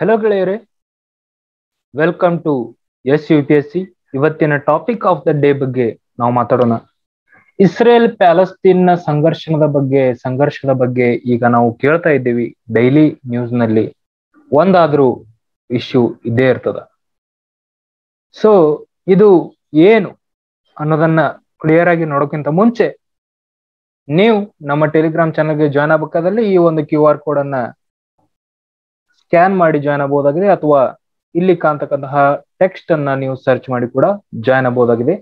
hello ಗೆಳೆಯರೆ welcome to S U P S C ಇವತ್ತಿನ topic of the day ಬಗ್ಗೆ ನಾವು ಮಾತಾಡೋಣ ಇಸ್ರೇಲ್ ಪ್ಯಾಲೆಸ್ತೀನ್ ನ ಸಂಘರ್ಷಣದ ಬಗ್ಗೆ ಸಂಘರ್ಷದ ಬಗ್ಗೆ ಈಗ ನಾವು ಕೇಳ್ತಾ ಇದ್ದೀವಿ ಡೈಲಿ ನ್ಯೂಸ್ ನಲ್ಲಿ ಒಂದಾದ್ರೂ ಇಶ್ಯೂ ಇದ್ದೇ ಇರ್ತದ ಸೊ ಇದು ಏನು ಅನ್ನೋದನ್ನ ಕ್ಲಿಯರ್ ಆಗಿ ನೋಡೋಕ್ಕಿಂತ ಮುಂಚೆ ನೀವು ನಮ್ಮ ಟೆಲಿಗ್ರಾಮ್ ಚಾನಲ್ಗೆ ಜಾಯ್ನ್ ಆಗಬೇಕಾದಲ್ಲಿ ಈ ಒಂದು ಕ್ಯೂ ಆರ್ ಕೋಡ್ ಅನ್ನ ಸ್ಕ್ಯಾನ್ ಮಾಡಿ ಜಾಯ್ನ್ ಆಗಬಹುದಾಗಿದೆ ಅಥವಾ ಇಲ್ಲಿ ಕಾಣ್ತಕ್ಕಂತಹ ಟೆಕ್ಸ್ಟ್ ಅನ್ನ ನೀವು ಸರ್ಚ್ ಮಾಡಿ ಕೂಡ ಜಾಯ್ನ್ ಆಗಬಹುದಾಗಿದೆ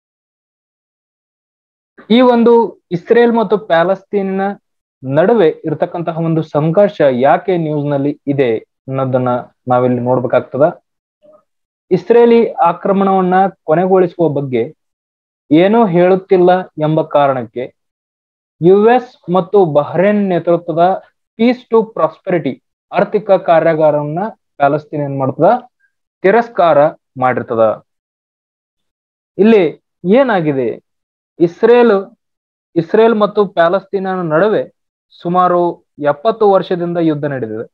ಈ ಒಂದು ಇಸ್ರೇಲ್ ಮತ್ತು ಪ್ಯಾಲೆಸ್ತೀನ್ನ ನಡುವೆ ಇರತಕ್ಕಂತಹ ಒಂದು ಸಂಘರ್ಷ ಯಾಕೆ ನ್ಯೂಸ್ ನಲ್ಲಿ ಇದೆ ಅನ್ನೋದನ್ನ ನಾವಿಲ್ಲಿ ನೋಡ್ಬೇಕಾಗ್ತದ ಇಸ್ರೇಲಿ ಆಕ್ರಮಣವನ್ನ ಕೊನೆಗೊಳಿಸುವ ಬಗ್ಗೆ ಏನೂ ಹೇಳುತ್ತಿಲ್ಲ ಎಂಬ ಕಾರಣಕ್ಕೆ ಯು ಎಸ್ ಮತ್ತು ಬಹ್ರೇನ್ ನೇತೃತ್ವದ ಪೀಸ್ ಟು ಪ್ರಾಸ್ಪೆರಿಟಿ ಆರ್ಥಿಕ ಕಾರ್ಯಾಗಾರವನ್ನ ಪ್ಯಾಲೆಸ್ತೀನ್ ಏನ್ ಮಾಡ್ತದ ತಿರಸ್ಕಾರ ಮಾಡಿರ್ತದ ಇಲ್ಲಿ ಏನಾಗಿದೆ ಇಸ್ರೇಲ್ ಇಸ್ರೇಲ್ ಮತ್ತು ಪ್ಯಾಲೆಸ್ತೀನ ನಡುವೆ ಸುಮಾರು ಎಪ್ಪತ್ತು ವರ್ಷದಿಂದ ಯುದ್ಧ ನಡೆದಿದೆ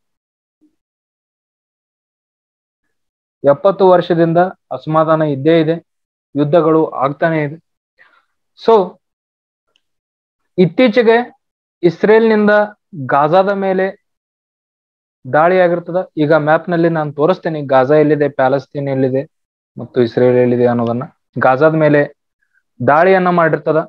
ಎಪ್ಪತ್ತು ವರ್ಷದಿಂದ ಅಸಮಾಧಾನ ಇದ್ದೇ ಇದೆ ಯುದ್ಧಗಳು ಆಗ್ತಾನೆ ಇದೆ ಸೊ ಇತ್ತೀಚೆಗೆ ಇಸ್ರೇಲ್ನಿಂದ ಗಾಜಾದ ಮೇಲೆ ದಾಳಿ ಆಗಿರ್ತದ ಈಗ ಮ್ಯಾಪ್ ನಲ್ಲಿ ನಾನು ತೋರಿಸ್ತೇನೆ ಗಾಜಾ ಎಲ್ಲಿದೆ ಪ್ಯಾಲೆಸ್ತೀನ್ ಎಲ್ಲಿದೆ ಮತ್ತು ಇಸ್ರೇಲ್ ಎಲ್ಲಿದೆ ಅನ್ನೋದನ್ನ ಗಾಜಾದ ಮೇಲೆ ದಾಳಿಯನ್ನ ಮಾಡಿರ್ತದ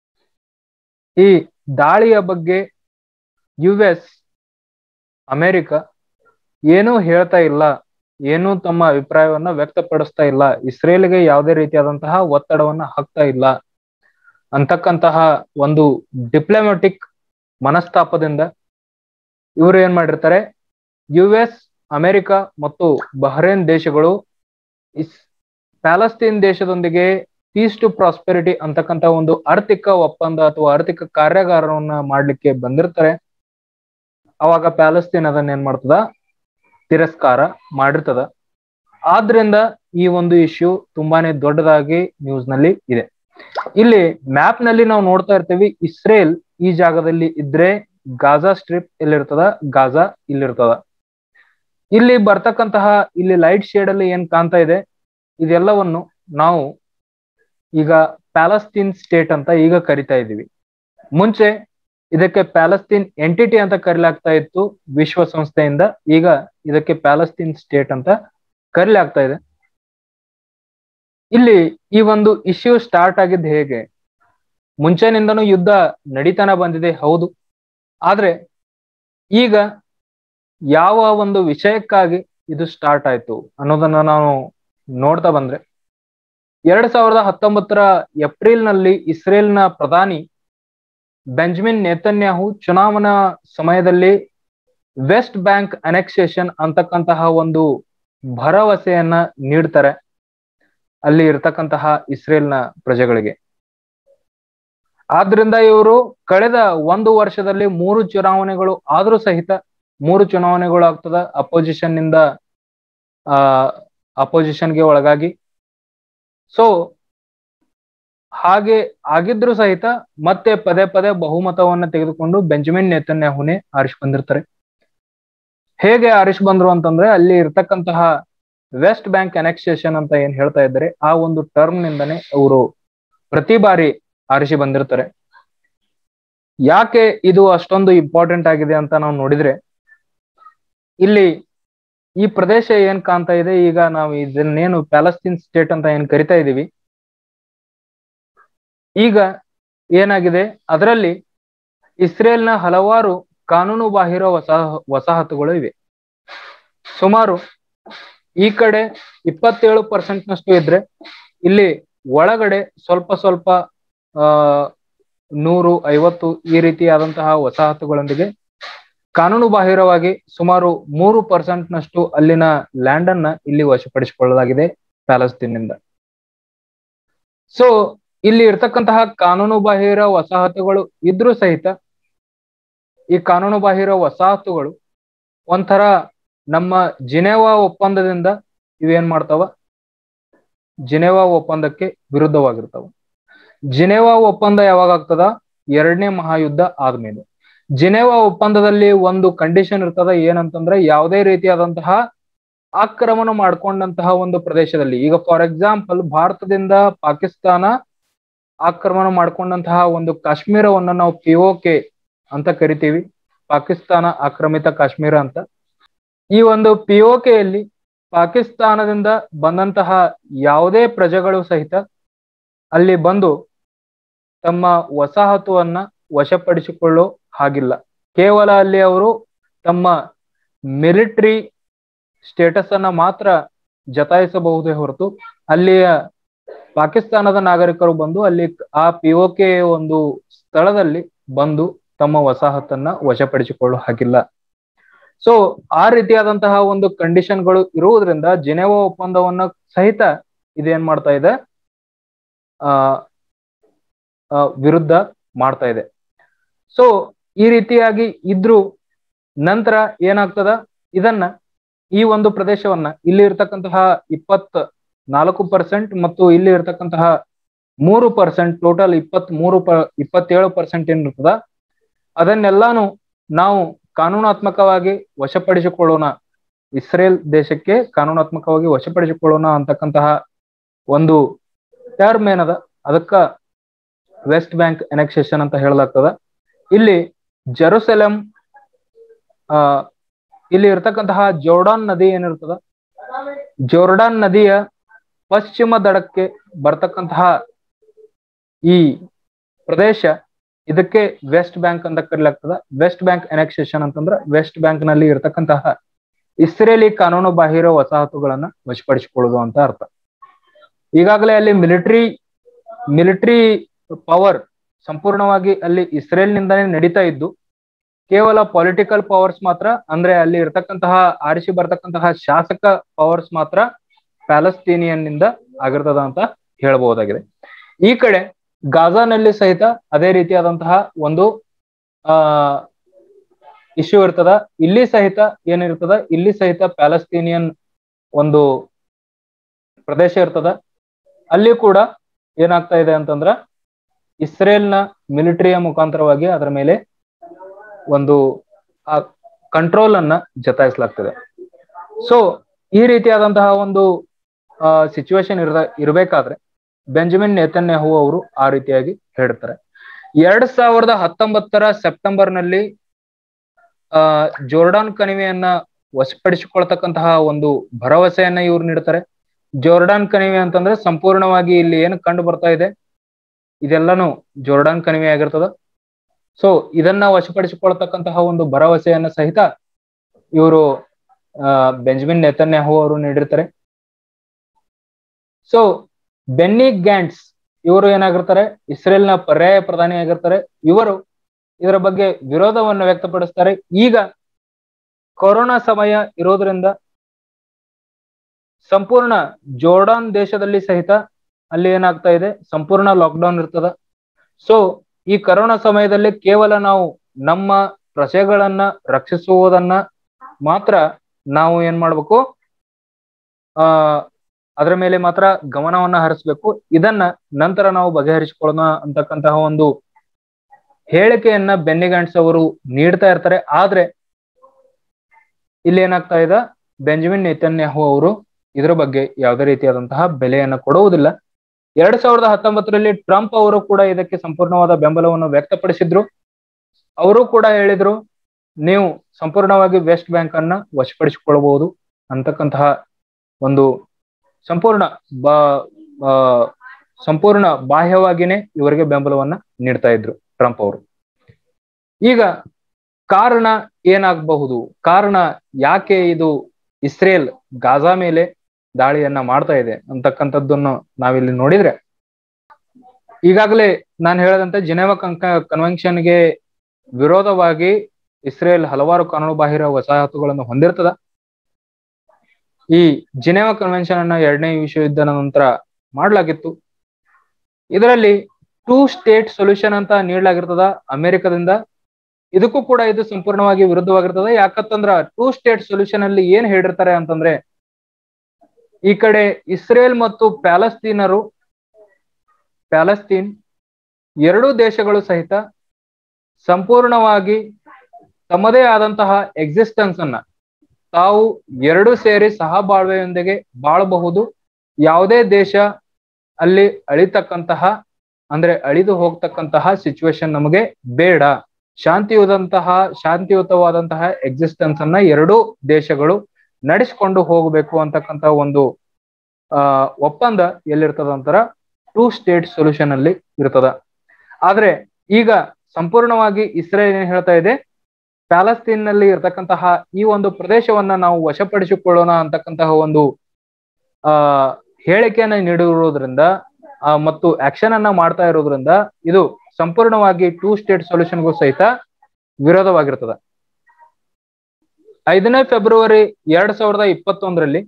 ಈ ದಾಳಿಯ ಬಗ್ಗೆ ಯು ಎಸ್ ಅಮೆರಿಕ ಏನೂ ಹೇಳ್ತಾ ಇಲ್ಲ ಏನೂ ತಮ್ಮ ಅಭಿಪ್ರಾಯವನ್ನ ವ್ಯಕ್ತಪಡಿಸ್ತಾ ಇಲ್ಲ ಇಸ್ರೇಲ್ಗೆ ಯಾವುದೇ ರೀತಿಯಾದಂತಹ ಒತ್ತಡವನ್ನ ಹಾಕ್ತಾ ಇಲ್ಲ ಅಂತಕ್ಕಂತಹ ಒಂದು ಡಿಪ್ಲೊಮ್ಯಾಟಿಕ್ ಮನಸ್ತಾಪದಿಂದ ಇವರು ಏನ್ ಮಾಡಿರ್ತಾರೆ ಯು ಎಸ್ ಅಮೆರಿಕ ಮತ್ತು ಬಹ್ರೇನ್ ದೇಶಗಳು ಇಸ್ ಪ್ಯಾಲೆಸ್ತೀನ್ ದೇಶದೊಂದಿಗೆ ಪೀಸ್ ಟು ಪ್ರಾಸ್ಪೆರಿಟಿ ಅಂತಕ್ಕಂಥ ಒಂದು ಆರ್ಥಿಕ ಒಪ್ಪಂದ ಅಥವಾ ಆರ್ಥಿಕ ಕಾರ್ಯಾಗಾರವನ್ನ ಮಾಡ್ಲಿಕ್ಕೆ ಬಂದಿರ್ತಾರೆ ಅವಾಗ ಪ್ಯಾಲೆಸ್ತೀನ್ ಅದನ್ನ ಏನ್ ಮಾಡ್ತದ ತಿರಸ್ಕಾರ ಮಾಡಿರ್ತದ ಆದ್ರಿಂದ ಈ ಒಂದು ಇಶ್ಯೂ ತುಂಬಾನೇ ದೊಡ್ಡದಾಗಿ ನ್ಯೂಸ್ ನಲ್ಲಿ ಇದೆ ಇಲ್ಲಿ ಮ್ಯಾಪ್ ನಲ್ಲಿ ನಾವು ನೋಡ್ತಾ ಇರ್ತೀವಿ ಇಸ್ರೇಲ್ ಈ ಜಾಗದಲ್ಲಿ ಇದ್ರೆ ಗಾಜಾ ಸ್ಟ್ರಿಪ್ ಎಲ್ಲಿರ್ತದ ಗಾಜಾ ಇಲ್ಲಿರ್ತದ ಇಲ್ಲಿ ಬರ್ತಕ್ಕಂತಹ ಇಲ್ಲಿ ಲೈಟ್ ಶೇಡ್ ಅಲ್ಲಿ ಏನ್ ಕಾಣ್ತಾ ಇದೆ ಇದೆಲ್ಲವನ್ನು ನಾವು ಈಗ ಪ್ಯಾಲೆಸ್ತೀನ್ ಸ್ಟೇಟ್ ಅಂತ ಈಗ ಕರಿತಾ ಇದ್ದೀವಿ ಮುಂಚೆ ಇದಕ್ಕೆ ಪ್ಯಾಲೆಸ್ತೀನ್ ಎಂಟಿಟಿ ಅಂತ ಕರಿಲಾಗ್ತಾ ಇತ್ತು ವಿಶ್ವಸಂಸ್ಥೆಯಿಂದ ಈಗ ಇದಕ್ಕೆ ಪ್ಯಾಲೆಸ್ತೀನ್ ಸ್ಟೇಟ್ ಅಂತ ಕರಿಲಾಗ್ತಾ ಇದೆ ಇಲ್ಲಿ ಈ ಒಂದು ಇಶ್ಯೂ ಸ್ಟಾರ್ಟ್ ಆಗಿದ್ದು ಹೇಗೆ ಮುಂಚೆನಿಂದನೂ ಯುದ್ಧ ನಡೀತಾನ ಬಂದಿದೆ ಹೌದು ಆದ್ರೆ ಈಗ ಯಾವ ಒಂದು ವಿಷಯಕ್ಕಾಗಿ ಇದು ಸ್ಟಾರ್ಟ್ ಆಯ್ತು ಅನ್ನೋದನ್ನ ನಾವು ನೋಡ್ತಾ ಬಂದ್ರೆ ಎರಡ್ ಸಾವಿರದ ಹತ್ತೊಂಬತ್ತರ ಏಪ್ರಿಲ್ ನಲ್ಲಿ ಇಸ್ರೇಲ್ನ ಪ್ರಧಾನಿ ಬೆಂಜಮಿನ್ ನೇತನ್ಯಾಹು ಚುನಾವಣಾ ಸಮಯದಲ್ಲಿ ವೆಸ್ಟ್ ಬ್ಯಾಂಕ್ ಅನೆಕ್ಸೇಷನ್ ಅಂತಕ್ಕಂತಹ ಒಂದು ಭರವಸೆಯನ್ನ ನೀಡ್ತಾರೆ ಅಲ್ಲಿ ಇರ್ತಕ್ಕಂತಹ ಇಸ್ರೇಲ್ನ ಪ್ರಜೆಗಳಿಗೆ ಆದ್ರಿಂದ ಇವರು ಕಳೆದ ಒಂದು ವರ್ಷದಲ್ಲಿ ಮೂರು ಚುನಾವಣೆಗಳು ಆದ್ರೂ ಸಹಿತ ಮೂರು ಚುನಾವಣೆಗಳು ಆಗ್ತದ ಅಪೋಸಿಷನ್ ನಿಂದ ಆ ಅಪೋಸಿಷನ್ಗೆ ಒಳಗಾಗಿ ಸೊ ಹಾಗೆ ಆಗಿದ್ರು ಸಹಿತ ಮತ್ತೆ ಪದೇ ಪದೇ ಬಹುಮತವನ್ನ ತೆಗೆದುಕೊಂಡು ಬೆಂಜಮಿನ್ ನೇತನ್ಯಾಹುನೇ ಆರಿಸಿ ಬಂದಿರ್ತಾರೆ ಹೇಗೆ ಆರಿಸಿ ಬಂದ್ರು ಅಂತಂದ್ರೆ ಅಲ್ಲಿ ಇರ್ತಕ್ಕಂತಹ ವೆಸ್ಟ್ ಬ್ಯಾಂಕ್ ಅನೆಕ್ಸೇಷನ್ ಅಂತ ಏನ್ ಹೇಳ್ತಾ ಇದ್ದಾರೆ ಆ ಒಂದು ಟರ್ಮ್ ನಿಂದನೇ ಅವರು ಪ್ರತಿ ಬಾರಿ ಆರಿಸಿ ಬಂದಿರ್ತಾರೆ ಯಾಕೆ ಇದು ಅಷ್ಟೊಂದು ಇಂಪಾರ್ಟೆಂಟ್ ಆಗಿದೆ ಅಂತ ನಾವು ನೋಡಿದ್ರೆ ಇಲ್ಲಿ ಈ ಪ್ರದೇಶ ಏನ್ ಕಾಣ್ತಾ ಇದೆ ಈಗ ನಾವು ಇದನ್ನೇನು ಪ್ಯಾಲೆಸ್ತೀನ್ ಸ್ಟೇಟ್ ಅಂತ ಏನ್ ಕರಿತಾ ಇದೀವಿ ಈಗ ಏನಾಗಿದೆ ಅದರಲ್ಲಿ ಇಸ್ರೇಲ್ನ ಹಲವಾರು ಕಾನೂನು ಬಾಹಿರ ವಸಾ ವಸಾಹತುಗಳು ಇವೆ ಸುಮಾರು ಈ ಕಡೆ ಇಪ್ಪತ್ತೇಳು ಪರ್ಸೆಂಟ್ ನಷ್ಟು ಇದ್ರೆ ಇಲ್ಲಿ ಒಳಗಡೆ ಸ್ವಲ್ಪ ಸ್ವಲ್ಪ ಆ ನೂರು ಐವತ್ತು ಈ ರೀತಿಯಾದಂತಹ ವಸಾಹತುಗಳೊಂದಿಗೆ ಕಾನೂನು ಬಾಹಿರವಾಗಿ ಸುಮಾರು ಮೂರು ಪರ್ಸೆಂಟ್ ನಷ್ಟು ಅಲ್ಲಿನ ಲ್ಯಾಂಡ್ ಅನ್ನ ಇಲ್ಲಿ ವಶಪಡಿಸಿಕೊಳ್ಳಲಾಗಿದೆ ಪ್ಯಾಲೆಸ್ತೀನ್ನಿಂದ ಸೊ ಇಲ್ಲಿ ಇರ್ತಕ್ಕಂತಹ ಕಾನೂನು ಬಾಹಿರ ವಸಾಹತುಗಳು ಇದ್ರೂ ಸಹಿತ ಈ ಕಾನೂನು ಬಾಹಿರ ವಸಾಹತುಗಳು ಒಂಥರ ನಮ್ಮ ಜಿನೆವಾ ಒಪ್ಪಂದದಿಂದ ಇವೇನ್ ಮಾಡ್ತಾವ ಜಿನೆವಾ ಒಪ್ಪಂದಕ್ಕೆ ವಿರುದ್ಧವಾಗಿರ್ತಾವ ಜಿನೆವಾ ಒಪ್ಪಂದ ಯಾವಾಗ ಆಗ್ತದ ಎರಡನೇ ಮಹಾಯುದ್ಧ ಆದ್ಮೇಲೆ ಜಿನೆವಾ ಒಪ್ಪಂದದಲ್ಲಿ ಒಂದು ಕಂಡೀಷನ್ ಇರ್ತದ ಏನಂತಂದ್ರೆ ಯಾವುದೇ ರೀತಿಯಾದಂತಹ ಆಕ್ರಮಣ ಮಾಡ್ಕೊಂಡಂತಹ ಒಂದು ಪ್ರದೇಶದಲ್ಲಿ ಈಗ ಫಾರ್ ಎಕ್ಸಾಂಪಲ್ ಭಾರತದಿಂದ ಪಾಕಿಸ್ತಾನ ಆಕ್ರಮಣ ಮಾಡ್ಕೊಂಡಂತಹ ಒಂದು ಕಾಶ್ಮೀರವನ್ನ ನಾವು ಪಿ ಕೆ ಅಂತ ಕರಿತೀವಿ ಪಾಕಿಸ್ತಾನ ಆಕ್ರಮಿತ ಕಾಶ್ಮೀರ ಅಂತ ಈ ಒಂದು ಪಿ ಯಲ್ಲಿ ಪಾಕಿಸ್ತಾನದಿಂದ ಬಂದಂತಹ ಯಾವುದೇ ಪ್ರಜೆಗಳು ಸಹಿತ ಅಲ್ಲಿ ಬಂದು ತಮ್ಮ ವಸಾಹತುವನ್ನ ವಶಪಡಿಸಿಕೊಳ್ಳೋ ಹಾಗಿಲ್ಲ ಕೇವಲ ಅಲ್ಲಿ ಅವರು ತಮ್ಮ ಮಿಲಿಟರಿ ಸ್ಟೇಟಸ್ ಅನ್ನ ಮಾತ್ರ ಜತಾಯಿಸಬಹುದೇ ಹೊರತು ಅಲ್ಲಿಯ ಪಾಕಿಸ್ತಾನದ ನಾಗರಿಕರು ಬಂದು ಅಲ್ಲಿ ಆ ಪಿ ಕೆ ಒಂದು ಸ್ಥಳದಲ್ಲಿ ಬಂದು ತಮ್ಮ ವಸಾಹತನ್ನ ವಶಪಡಿಸಿಕೊಳ್ಳೋ ಹಾಗಿಲ್ಲ ಸೊ ಆ ರೀತಿಯಾದಂತಹ ಒಂದು ಕಂಡೀಷನ್ಗಳು ಇರುವುದರಿಂದ ಜಿನೆವಾ ಒಪ್ಪಂದವನ್ನ ಸಹಿತ ಇದೇನ್ ಮಾಡ್ತಾ ಇದೆ ಆ ವಿರುದ್ಧ ಮಾಡ್ತಾ ಇದೆ ಸೊ ಈ ರೀತಿಯಾಗಿ ಇದ್ರು ನಂತರ ಏನಾಗ್ತದ ಇದನ್ನ ಈ ಒಂದು ಪ್ರದೇಶವನ್ನ ಇಲ್ಲಿ ಇರ್ತಕ್ಕಂತಹ ಇಪ್ಪತ್ ನಾಲ್ಕು ಪರ್ಸೆಂಟ್ ಮತ್ತು ಇಲ್ಲಿ ಇರ್ತಕ್ಕಂತಹ ಮೂರು ಪರ್ಸೆಂಟ್ ಟೋಟಲ್ ಇಪ್ಪತ್ತ್ ಮೂರು ಪ ಇಪ್ಪತ್ತೇಳು ಪರ್ಸೆಂಟ್ ಏನಿರ್ತದ ಅದನ್ನೆಲ್ಲಾನು ನಾವು ಕಾನೂನಾತ್ಮಕವಾಗಿ ವಶಪಡಿಸಿಕೊಳ್ಳೋಣ ಇಸ್ರೇಲ್ ದೇಶಕ್ಕೆ ಕಾನೂನಾತ್ಮಕವಾಗಿ ವಶಪಡಿಸಿಕೊಳ್ಳೋಣ ಅಂತಕ್ಕಂತಹ ಒಂದು ಟರ್ಮ್ ಏನದ ಅದಕ್ಕ ವೆಸ್ಟ್ ಬ್ಯಾಂಕ್ ಎನೆಕ್ಸೇಷನ್ ಅಂತ ಹೇಳಲಾಗ್ತದ ಇಲ್ಲಿ ಜೆರುಸೆಲಂ ಆ ಇಲ್ಲಿ ಇರ್ತಕ್ಕಂತಹ ಜೋರ್ಡಾನ್ ನದಿ ಏನಿರ್ತದ ಜೋರ್ಡಾನ್ ನದಿಯ ಪಶ್ಚಿಮ ದಡಕ್ಕೆ ಬರ್ತಕ್ಕಂತಹ ಈ ಪ್ರದೇಶ ಇದಕ್ಕೆ ವೆಸ್ಟ್ ಬ್ಯಾಂಕ್ ಅಂತ ಕರೀಲಾಗ್ತದ ವೆಸ್ಟ್ ಬ್ಯಾಂಕ್ ಎನೆಕ್ಸೇಷನ್ ಅಂತಂದ್ರ ವೆಸ್ಟ್ ಬ್ಯಾಂಕ್ ನಲ್ಲಿ ಇರತಕ್ಕಂತಹ ಇಸ್ರೇಲಿ ಕಾನೂನು ಬಾಹಿರ ವಸಾಹತುಗಳನ್ನ ವಶಪಡಿಸಿಕೊಳ್ಳುವುದು ಅಂತ ಅರ್ಥ ಈಗಾಗಲೇ ಅಲ್ಲಿ ಮಿಲಿಟರಿ ಮಿಲಿಟರಿ ಪವರ್ ಸಂಪೂರ್ಣವಾಗಿ ಅಲ್ಲಿ ಇಸ್ರೇಲ್ ನಿಂದಾನೇ ನಡೀತಾ ಇದ್ದು ಕೇವಲ ಪೊಲಿಟಿಕಲ್ ಪವರ್ಸ್ ಮಾತ್ರ ಅಂದ್ರೆ ಅಲ್ಲಿ ಇರ್ತಕ್ಕಂತಹ ಆರಿಸಿ ಬರ್ತಕ್ಕಂತಹ ಶಾಸಕ ಪವರ್ಸ್ ಮಾತ್ರ ಪ್ಯಾಲೆಸ್ತೀನಿಯನ್ ನಿಂದ ಆಗಿರ್ತದ ಅಂತ ಹೇಳ್ಬಹುದಾಗಿದೆ ಈ ಕಡೆ ಗಾಜಾನಲ್ಲಿ ಸಹಿತ ಅದೇ ರೀತಿಯಾದಂತಹ ಒಂದು ಆ ಇಶ್ಯೂ ಇರ್ತದ ಇಲ್ಲಿ ಸಹಿತ ಏನಿರ್ತದ ಇಲ್ಲಿ ಸಹಿತ ಪ್ಯಾಲೆಸ್ತೀನಿಯನ್ ಒಂದು ಪ್ರದೇಶ ಇರ್ತದ ಅಲ್ಲಿ ಕೂಡ ಏನಾಗ್ತಾ ಇದೆ ಅಂತಂದ್ರ ಇಸ್ರೇಲ್ನ ಮಿಲಿಟರಿಯ ಮುಖಾಂತರವಾಗಿ ಅದರ ಮೇಲೆ ಒಂದು ಆ ಕಂಟ್ರೋಲ್ ಅನ್ನ ಜತಾಯಿಸಲಾಗ್ತದೆ ಸೊ ಈ ರೀತಿಯಾದಂತಹ ಒಂದು ಸಿಚುವೇಶನ್ ಇರ ಇರಬೇಕಾದ್ರೆ ಬೆಂಜಮಿನ್ ನೇತನ್ಯಾಹು ಅವರು ಆ ರೀತಿಯಾಗಿ ಹೇಳ್ತಾರೆ ಎರಡ್ ಸಾವಿರದ ಹತ್ತೊಂಬತ್ತರ ಸೆಪ್ಟೆಂಬರ್ ನಲ್ಲಿ ಆ ಜೋರ್ಡಾನ್ ಕಣಿವೆಯನ್ನ ವಶಪಡಿಸಿಕೊಳ್ತಕ್ಕಂತಹ ಒಂದು ಭರವಸೆಯನ್ನ ಇವ್ರು ನೀಡ್ತಾರೆ ಜೋರ್ಡಾನ್ ಕಣಿವೆ ಅಂತಂದ್ರೆ ಸಂಪೂರ್ಣವಾಗಿ ಇಲ್ಲಿ ಏನು ಕಂಡು ಬರ್ತಾ ಇದೆ ಇದೆಲ್ಲಾನು ಜೋರ್ಡಾನ್ ಕಣಿವೆ ಆಗಿರ್ತದ ಸೊ ಇದನ್ನ ವಶಪಡಿಸಿಕೊಳ್ತಕ್ಕಂತಹ ಒಂದು ಭರವಸೆಯನ್ನ ಸಹಿತ ಇವರು ಆ ಬೆಂಜಮಿನ್ ನೇತನ್ಯಾಹು ಅವರು ನೀಡಿರ್ತಾರೆ ಸೊ ಬೆನ್ನಿ ಗ್ಯಾಂಟ್ಸ್ ಇವರು ಏನಾಗಿರ್ತಾರೆ ಇಸ್ರೇಲ್ನ ಪರ್ಯಾಯ ಪ್ರಧಾನಿ ಆಗಿರ್ತಾರೆ ಇವರು ಇದರ ಬಗ್ಗೆ ವಿರೋಧವನ್ನು ವ್ಯಕ್ತಪಡಿಸ್ತಾರೆ ಈಗ ಕೊರೋನಾ ಸಮಯ ಇರೋದ್ರಿಂದ ಸಂಪೂರ್ಣ ಜೋರ್ಡಾನ್ ದೇಶದಲ್ಲಿ ಸಹಿತ ಅಲ್ಲಿ ಏನಾಗ್ತಾ ಇದೆ ಸಂಪೂರ್ಣ ಲಾಕ್ಡೌನ್ ಇರ್ತದ ಸೊ ಈ ಕರೋನಾ ಸಮಯದಲ್ಲಿ ಕೇವಲ ನಾವು ನಮ್ಮ ಪ್ರಜೆಗಳನ್ನ ರಕ್ಷಿಸುವುದನ್ನ ಮಾತ್ರ ನಾವು ಏನ್ ಮಾಡ್ಬೇಕು ಆ ಅದರ ಮೇಲೆ ಮಾತ್ರ ಗಮನವನ್ನ ಹರಿಸ್ಬೇಕು ಇದನ್ನ ನಂತರ ನಾವು ಬಗೆಹರಿಸಿಕೊಳ್ಳೋಣ ಅಂತಕ್ಕಂತಹ ಒಂದು ಹೇಳಿಕೆಯನ್ನ ಬೆನ್ನಿಗಂಟ್ಸ್ ಅವರು ನೀಡ್ತಾ ಇರ್ತಾರೆ ಆದ್ರೆ ಇಲ್ಲಿ ಏನಾಗ್ತಾ ಇದೆ ಬೆಂಜಮಿನ್ ನೇತನ್ಯಾಹು ಅವರು ಇದರ ಬಗ್ಗೆ ಯಾವುದೇ ರೀತಿಯಾದಂತಹ ಬೆಲೆಯನ್ನ ಕೊಡುವುದಿಲ್ಲ ಎರಡ್ ಸಾವಿರದ ಹತ್ತೊಂಬತ್ತರಲ್ಲಿ ಟ್ರಂಪ್ ಅವರು ಕೂಡ ಇದಕ್ಕೆ ಸಂಪೂರ್ಣವಾದ ಬೆಂಬಲವನ್ನು ವ್ಯಕ್ತಪಡಿಸಿದ್ರು ಅವರು ಕೂಡ ಹೇಳಿದ್ರು ನೀವು ಸಂಪೂರ್ಣವಾಗಿ ವೆಸ್ಟ್ ಬ್ಯಾಂಕ್ ಅನ್ನ ವಶಪಡಿಸಿಕೊಳ್ಳಬಹುದು ಅಂತಕ್ಕಂತಹ ಒಂದು ಸಂಪೂರ್ಣ ಬಾ ಸಂಪೂರ್ಣ ಬಾಹ್ಯವಾಗಿನೇ ಇವರಿಗೆ ಬೆಂಬಲವನ್ನ ನೀಡ್ತಾ ಇದ್ರು ಟ್ರಂಪ್ ಅವರು ಈಗ ಕಾರಣ ಏನಾಗಬಹುದು ಕಾರಣ ಯಾಕೆ ಇದು ಇಸ್ರೇಲ್ ಗಾಜಾ ಮೇಲೆ ದಾಳಿಯನ್ನ ಮಾಡ್ತಾ ಇದೆ ಅಂತಕ್ಕಂಥದ್ದನ್ನು ನಾವಿಲ್ಲಿ ನೋಡಿದ್ರೆ ಈಗಾಗಲೇ ನಾನು ಹೇಳದಂತೆ ಜಿನೆವಾ ಕನ್ವೆನ್ಷನ್ಗೆ ವಿರೋಧವಾಗಿ ಇಸ್ರೇಲ್ ಹಲವಾರು ಕಾನೂನು ಬಾಹಿರ ವಸಾಹತುಗಳನ್ನು ಹೊಂದಿರ್ತದ ಈ ಜಿನೆವಾ ಕನ್ವೆನ್ಷನ್ ಅನ್ನ ಎರಡನೇ ವಿಶ್ವಯುದ್ಧದ ನಂತರ ಮಾಡಲಾಗಿತ್ತು ಇದರಲ್ಲಿ ಟೂ ಸ್ಟೇಟ್ ಸೊಲ್ಯೂಷನ್ ಅಂತ ನೀಡಲಾಗಿರ್ತದ ಅಮೆರಿಕದಿಂದ ಇದಕ್ಕೂ ಕೂಡ ಇದು ಸಂಪೂರ್ಣವಾಗಿ ವಿರುದ್ಧವಾಗಿರ್ತದ ಯಾಕಂತಂದ್ರ ಟೂ ಸ್ಟೇಟ್ ಸೊಲ್ಯೂಷನ್ ಅಲ್ಲಿ ಏನ್ ಹೇಳಿರ್ತಾರೆ ಅಂತಂದ್ರೆ ಈ ಕಡೆ ಇಸ್ರೇಲ್ ಮತ್ತು ಪ್ಯಾಲೆಸ್ತೀನರು ಪ್ಯಾಲೆಸ್ತೀನ್ ಎರಡೂ ದೇಶಗಳು ಸಹಿತ ಸಂಪೂರ್ಣವಾಗಿ ತಮ್ಮದೇ ಆದಂತಹ ಎಕ್ಸಿಸ್ಟೆನ್ಸ್ ಅನ್ನ ತಾವು ಎರಡು ಸೇರಿ ಸಹಬಾಳ್ವೆಯೊಂದಿಗೆ ಬಾಳಬಹುದು ಯಾವುದೇ ದೇಶ ಅಲ್ಲಿ ಅಳಿತಕ್ಕಂತಹ ಅಂದ್ರೆ ಅಳಿದು ಹೋಗ್ತಕ್ಕಂತಹ ಸಿಚುವೇಶನ್ ನಮಗೆ ಬೇಡ ಶಾಂತಿಯುತಂತಹ ಶಾಂತಿಯುತವಾದಂತಹ ಎಕ್ಸಿಸ್ಟೆನ್ಸ್ ಅನ್ನ ಎರಡೂ ದೇಶಗಳು ನಡೆಸಿಕೊಂಡು ಹೋಗಬೇಕು ಅಂತಕ್ಕಂತ ಒಂದು ಆ ಒಪ್ಪಂದ ಎಲ್ಲಿರ್ತದ ಅಂತಾರ ಟೂ ಸ್ಟೇಟ್ ಸೊಲ್ಯೂಷನ್ ಅಲ್ಲಿ ಇರ್ತದ ಆದ್ರೆ ಈಗ ಸಂಪೂರ್ಣವಾಗಿ ಇಸ್ರೇಲ್ ಏನ್ ಹೇಳ್ತಾ ಇದೆ ಪ್ಯಾಲೆಸ್ತೀನ್ ನಲ್ಲಿ ಇರ್ತಕ್ಕಂತಹ ಈ ಒಂದು ಪ್ರದೇಶವನ್ನ ನಾವು ವಶಪಡಿಸಿಕೊಳ್ಳೋಣ ಅಂತಕ್ಕಂತಹ ಒಂದು ಆ ಹೇಳಿಕೆಯನ್ನ ನೀಡಿರುವುದರಿಂದ ಆ, ಮತ್ತು ಆಕ್ಷನ್ ಅನ್ನ ಮಾಡ್ತಾ ಇರೋದ್ರಿಂದ ಇದು ಸಂಪೂರ್ಣವಾಗಿ ಟೂ ಸ್ಟೇಟ್ ಸೊಲ್ಯೂಷನ್ಗೂ ಸಹಿತ ವಿರೋಧವಾಗಿರ್ತದ ಐದನೇ ಫೆಬ್ರವರಿ ಎರಡ್ ಸಾವಿರದ ಇಪ್ಪತ್ತೊಂದರಲ್ಲಿ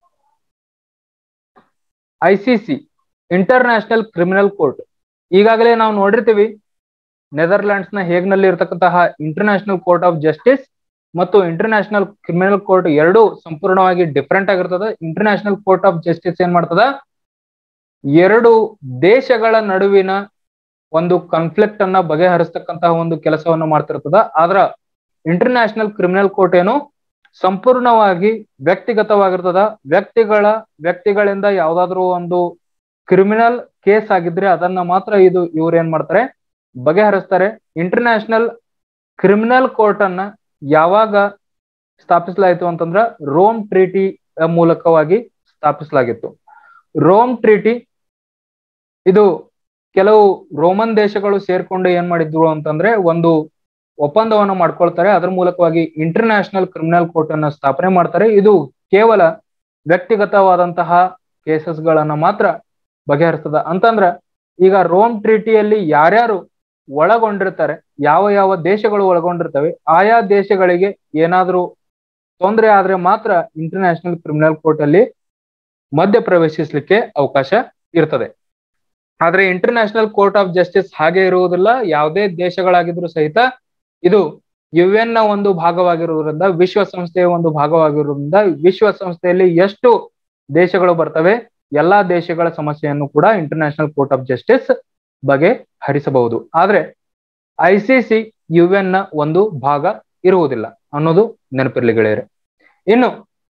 I C C international criminal court ಈಗಾಗಲೇ ನಾವು ನೋಡಿರ್ತೀವಿ ನೆದರ್ಲ್ಯಾಂಡ್ಸ್ ನ ಹೇಗ್ ನಲ್ಲಿ ಇರತಕ್ಕಂತಹ international court of justice ಮತ್ತು ಇಂಟರ್ ನ್ಯಾಷನಲ್ ಕ್ರಿಮಿನಲ್ ಕೋರ್ಟ್ ಎರಡು ಸಂಪೂರ್ಣವಾಗಿ ಡಿಫ್ರೆಂಟ್ ಆಗಿರ್ತದ international court of justice ಏನ್ ಮಾಡ್ತದ ಎರಡು ದೇಶಗಳ ನಡುವಿನ ಒಂದು ಕಾನ್ಫ್ಲಿಕ್ಟ್ ಅನ್ನ ಬಗೆಹರಿಸ್ತಕ್ಕಂತಹ ಒಂದು ಕೆಲಸವನ್ನು ಮಾಡ್ತಿರ್ತದ ಆದ್ರ ಇಂಟರ್ ನ್ಯಾಷನಲ್ ಕ್ರಿಮಿನಲ್ ಕೋರ್ಟ್ ಏನು ಸಂಪೂರ್ಣವಾಗಿ ವ್ಯಕ್ತಿಗತವಾಗಿರ್ತದ ವ್ಯಕ್ತಿಗಳ ವ್ಯಕ್ತಿಗಳಿಂದ ಯಾವ್ದಾದ್ರು ಒಂದು ಕ್ರಿಮಿನಲ್ ಕೇಸ್ ಆಗಿದ್ರೆ ಅದನ್ನ ಮಾತ್ರ ಇದು ಇವ್ರು ಏನ್ ಮಾಡ್ತಾರೆ ಬಗೆಹರಿಸ್ತಾರೆ ಇಂಟರ್ ನ್ಯಾಷನಲ್ ಕ್ರಿಮಿನಲ್ ಕೋರ್ಟ್ ಅನ್ನ ಯಾವಾಗ ಸ್ಥಾಪಿಸಲಾಯಿತು ಅಂತಂದ್ರ ರೋಮ್ ಟ್ರೀಟಿ ಮೂಲಕವಾಗಿ ಸ್ಥಾಪಿಸಲಾಗಿತ್ತು ರೋಮ್ ಟ್ರೀಟಿ ಇದು ಕೆಲವು ರೋಮನ್ ದೇಶಗಳು ಸೇರ್ಕೊಂಡು ಏನ್ ಮಾಡಿದ್ರು ಅಂತಂದ್ರೆ ಒಂದು ಒಪ್ಪಂದವನ್ನು ಮಾಡ್ಕೊಳ್ತಾರೆ ಅದ್ರ ಮೂಲಕವಾಗಿ ಇಂಟರ್ ನ್ಯಾಷನಲ್ ಕ್ರಿಮಿನಲ್ ಕೋರ್ಟ್ ಅನ್ನ ಸ್ಥಾಪನೆ ಮಾಡ್ತಾರೆ ಇದು ಕೇವಲ ವ್ಯಕ್ತಿಗತವಾದಂತಹ ಕೇಸಸ್ ಗಳನ್ನ ಮಾತ್ರ ಬಗೆಹರಿಸ್ತದ ಅಂತಂದ್ರ ಈಗ ರೋಮ್ ಟ್ರೀಟಿಯಲ್ಲಿ ಯಾರ್ಯಾರು ಒಳಗೊಂಡಿರ್ತಾರೆ ಯಾವ ಯಾವ ದೇಶಗಳು ಒಳಗೊಂಡಿರ್ತವೆ ಆಯಾ ದೇಶಗಳಿಗೆ ಏನಾದ್ರೂ ತೊಂದರೆ ಆದ್ರೆ ಮಾತ್ರ ಇಂಟರ್ ನ್ಯಾಷನಲ್ ಕ್ರಿಮಿನಲ್ ಕೋರ್ಟ್ ಅಲ್ಲಿ ಮಧ್ಯ ಪ್ರವೇಶಿಸಲಿಕ್ಕೆ ಅವಕಾಶ ಇರ್ತದೆ ಆದ್ರೆ international court of justice ಹಾಗೆ ಇರುವುದಿಲ್ಲ ಯಾವುದೇ ದೇಶಗಳಾಗಿದ್ರು ಸಹಿತ ಇದು ಯು ಎನ್ ನ ಒಂದು ಭಾಗವಾಗಿರುವುದರಿಂದ ವಿಶ್ವಸಂಸ್ಥೆಯ ಒಂದು ಭಾಗವಾಗಿರುವುದರಿಂದ ವಿಶ್ವಸಂಸ್ಥೆಯಲ್ಲಿ ಎಷ್ಟು ದೇಶಗಳು ಬರ್ತವೆ ಎಲ್ಲಾ ದೇಶಗಳ ಸಮಸ್ಯೆಯನ್ನು ಕೂಡ international court of justice ಬಗೆ ಹರಿಸಬಹುದು ಆದ್ರೆ I C C U N ನ ಒಂದು ಭಾಗ ಇರುವುದಿಲ್ಲ ಅನ್ನೋದು ನೆನಪಿರ್ಲಿ ಗೆಳೆಯರೆ ಇನ್ನು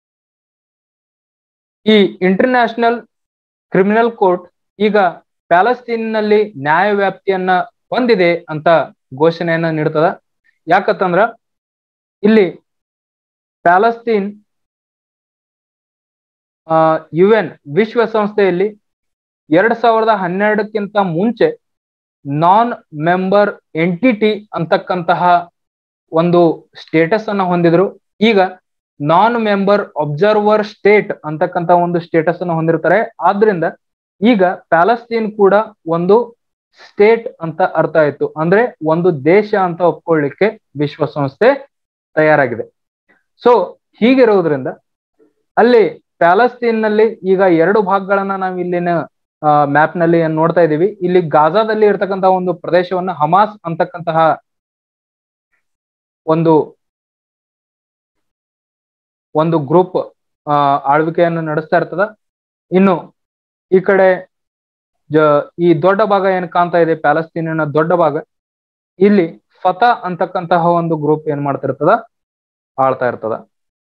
ಈ ಇಂಟರ್ ನ್ಯಾಷನಲ್ ಕ್ರಿಮಿನಲ್ ಕೋರ್ಟ್ ಈಗ ಪ್ಯಾಲೆಸ್ತೀನ್ ನಲ್ಲಿ ನ್ಯಾಯ ವ್ಯಾಪ್ತಿಯನ್ನ ಹೊಂದಿದೆ ಅಂತ ಘೋಷಣೆಯನ್ನ ನೀಡ್ತದ ಯಾಕಂತಂದ್ರ ಇಲ್ಲಿ ಪ್ಯಾಲೆಸ್ತೀನ್ ಯು ಎನ್ ವಿಶ್ವಸಂಸ್ಥೆಯಲ್ಲಿ ಎರಡ್ ಸಾವಿರದ ಹನ್ನೆರಡಕ್ಕಿಂತ ಮುಂಚೆ ನಾನ್ ಮೆಂಬರ್ ಎಂಟಿಟಿ ಅಂತಕ್ಕಂತಹ ಒಂದು ಸ್ಟೇಟಸ್ ಅನ್ನ ಹೊಂದಿದ್ರು ಈಗ ನಾನ್ ಮೆಂಬರ್ ಅಬ್ಸರ್ವರ್ ಸ್ಟೇಟ್ ಅಂತಕ್ಕಂತ ಒಂದು ಸ್ಟೇಟಸ್ ಅನ್ನು ಹೊಂದಿರ್ತಾರೆ ಆದ್ರಿಂದ ಈಗ ಪ್ಯಾಲೆಸ್ತೀನ್ ಕೂಡ ಒಂದು ಸ್ಟೇಟ್ ಅಂತ ಅರ್ಥ ಆಯ್ತು ಅಂದ್ರೆ ಒಂದು ದೇಶ ಅಂತ ಒಪ್ಕೊಳ್ಳಿಕ್ಕೆ ವಿಶ್ವಸಂಸ್ಥೆ ತಯಾರಾಗಿದೆ ಸೊ ಹೀಗಿರೋದ್ರಿಂದ ಅಲ್ಲಿ ಪ್ಯಾಲೆಸ್ತೀನ್ ನಲ್ಲಿ ಈಗ ಎರಡು ಭಾಗಗಳನ್ನ ನಾವು ಇಲ್ಲಿನ ಮ್ಯಾಪ್ ನಲ್ಲಿ ಏನ್ ನೋಡ್ತಾ ಇದೀವಿ ಇಲ್ಲಿ ಗಾಜಾದಲ್ಲಿ ಇರ್ತಕ್ಕಂತಹ ಒಂದು ಪ್ರದೇಶವನ್ನ ಹಮಾಸ್ ಅಂತಕ್ಕಂತಹ ಒಂದು ಒಂದು ಗ್ರೂಪ್ ಆಳ್ವಿಕೆಯನ್ನು ನಡೆಸ್ತಾ ಇರ್ತದ ಇನ್ನು ಈ ಕಡೆ ಜ ಈ ದೊಡ್ಡ ಭಾಗ ಏನ್ ಕಾಣ್ತಾ ಇದೆ ಪ್ಯಾಲೆಸ್ತೀನಿನ ದೊಡ್ಡ ಭಾಗ ಇಲ್ಲಿ ಫತಾ ಅಂತಕ್ಕಂತಹ ಒಂದು ಗ್ರೂಪ್ ಏನ್ ಮಾಡ್ತಿರ್ತದ ಆಳ್ತಾ ಇರ್ತದ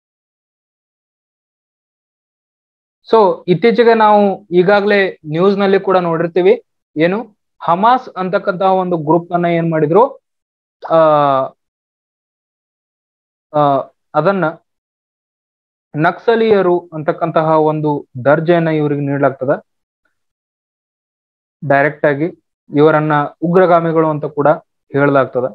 ಸೊ ಇತ್ತೀಚೆಗೆ ನಾವು ಈಗಾಗಲೇ ನ್ಯೂಸ್ ನಲ್ಲಿ ಕೂಡ ನೋಡಿರ್ತೀವಿ ಏನು ಹಮಾಸ್ ಅಂತಕ್ಕಂತಹ ಒಂದು ಗ್ರೂಪ್ ಅನ್ನ ಏನ್ ಮಾಡಿದ್ರು ಆ ಅದನ್ನ ನಕ್ಸಲೀಯರು ಅಂತಕ್ಕಂತಹ ಒಂದು ದರ್ಜೆಯನ್ನ ಇವರಿಗೆ ನೀಡಲಾಗ್ತದ ಡೈರೆಕ್ಟ್ ಆಗಿ ಇವರನ್ನ ಉಗ್ರಗಾಮಿಗಳು ಅಂತ ಕೂಡ ಹೇಳಲಾಗ್ತದ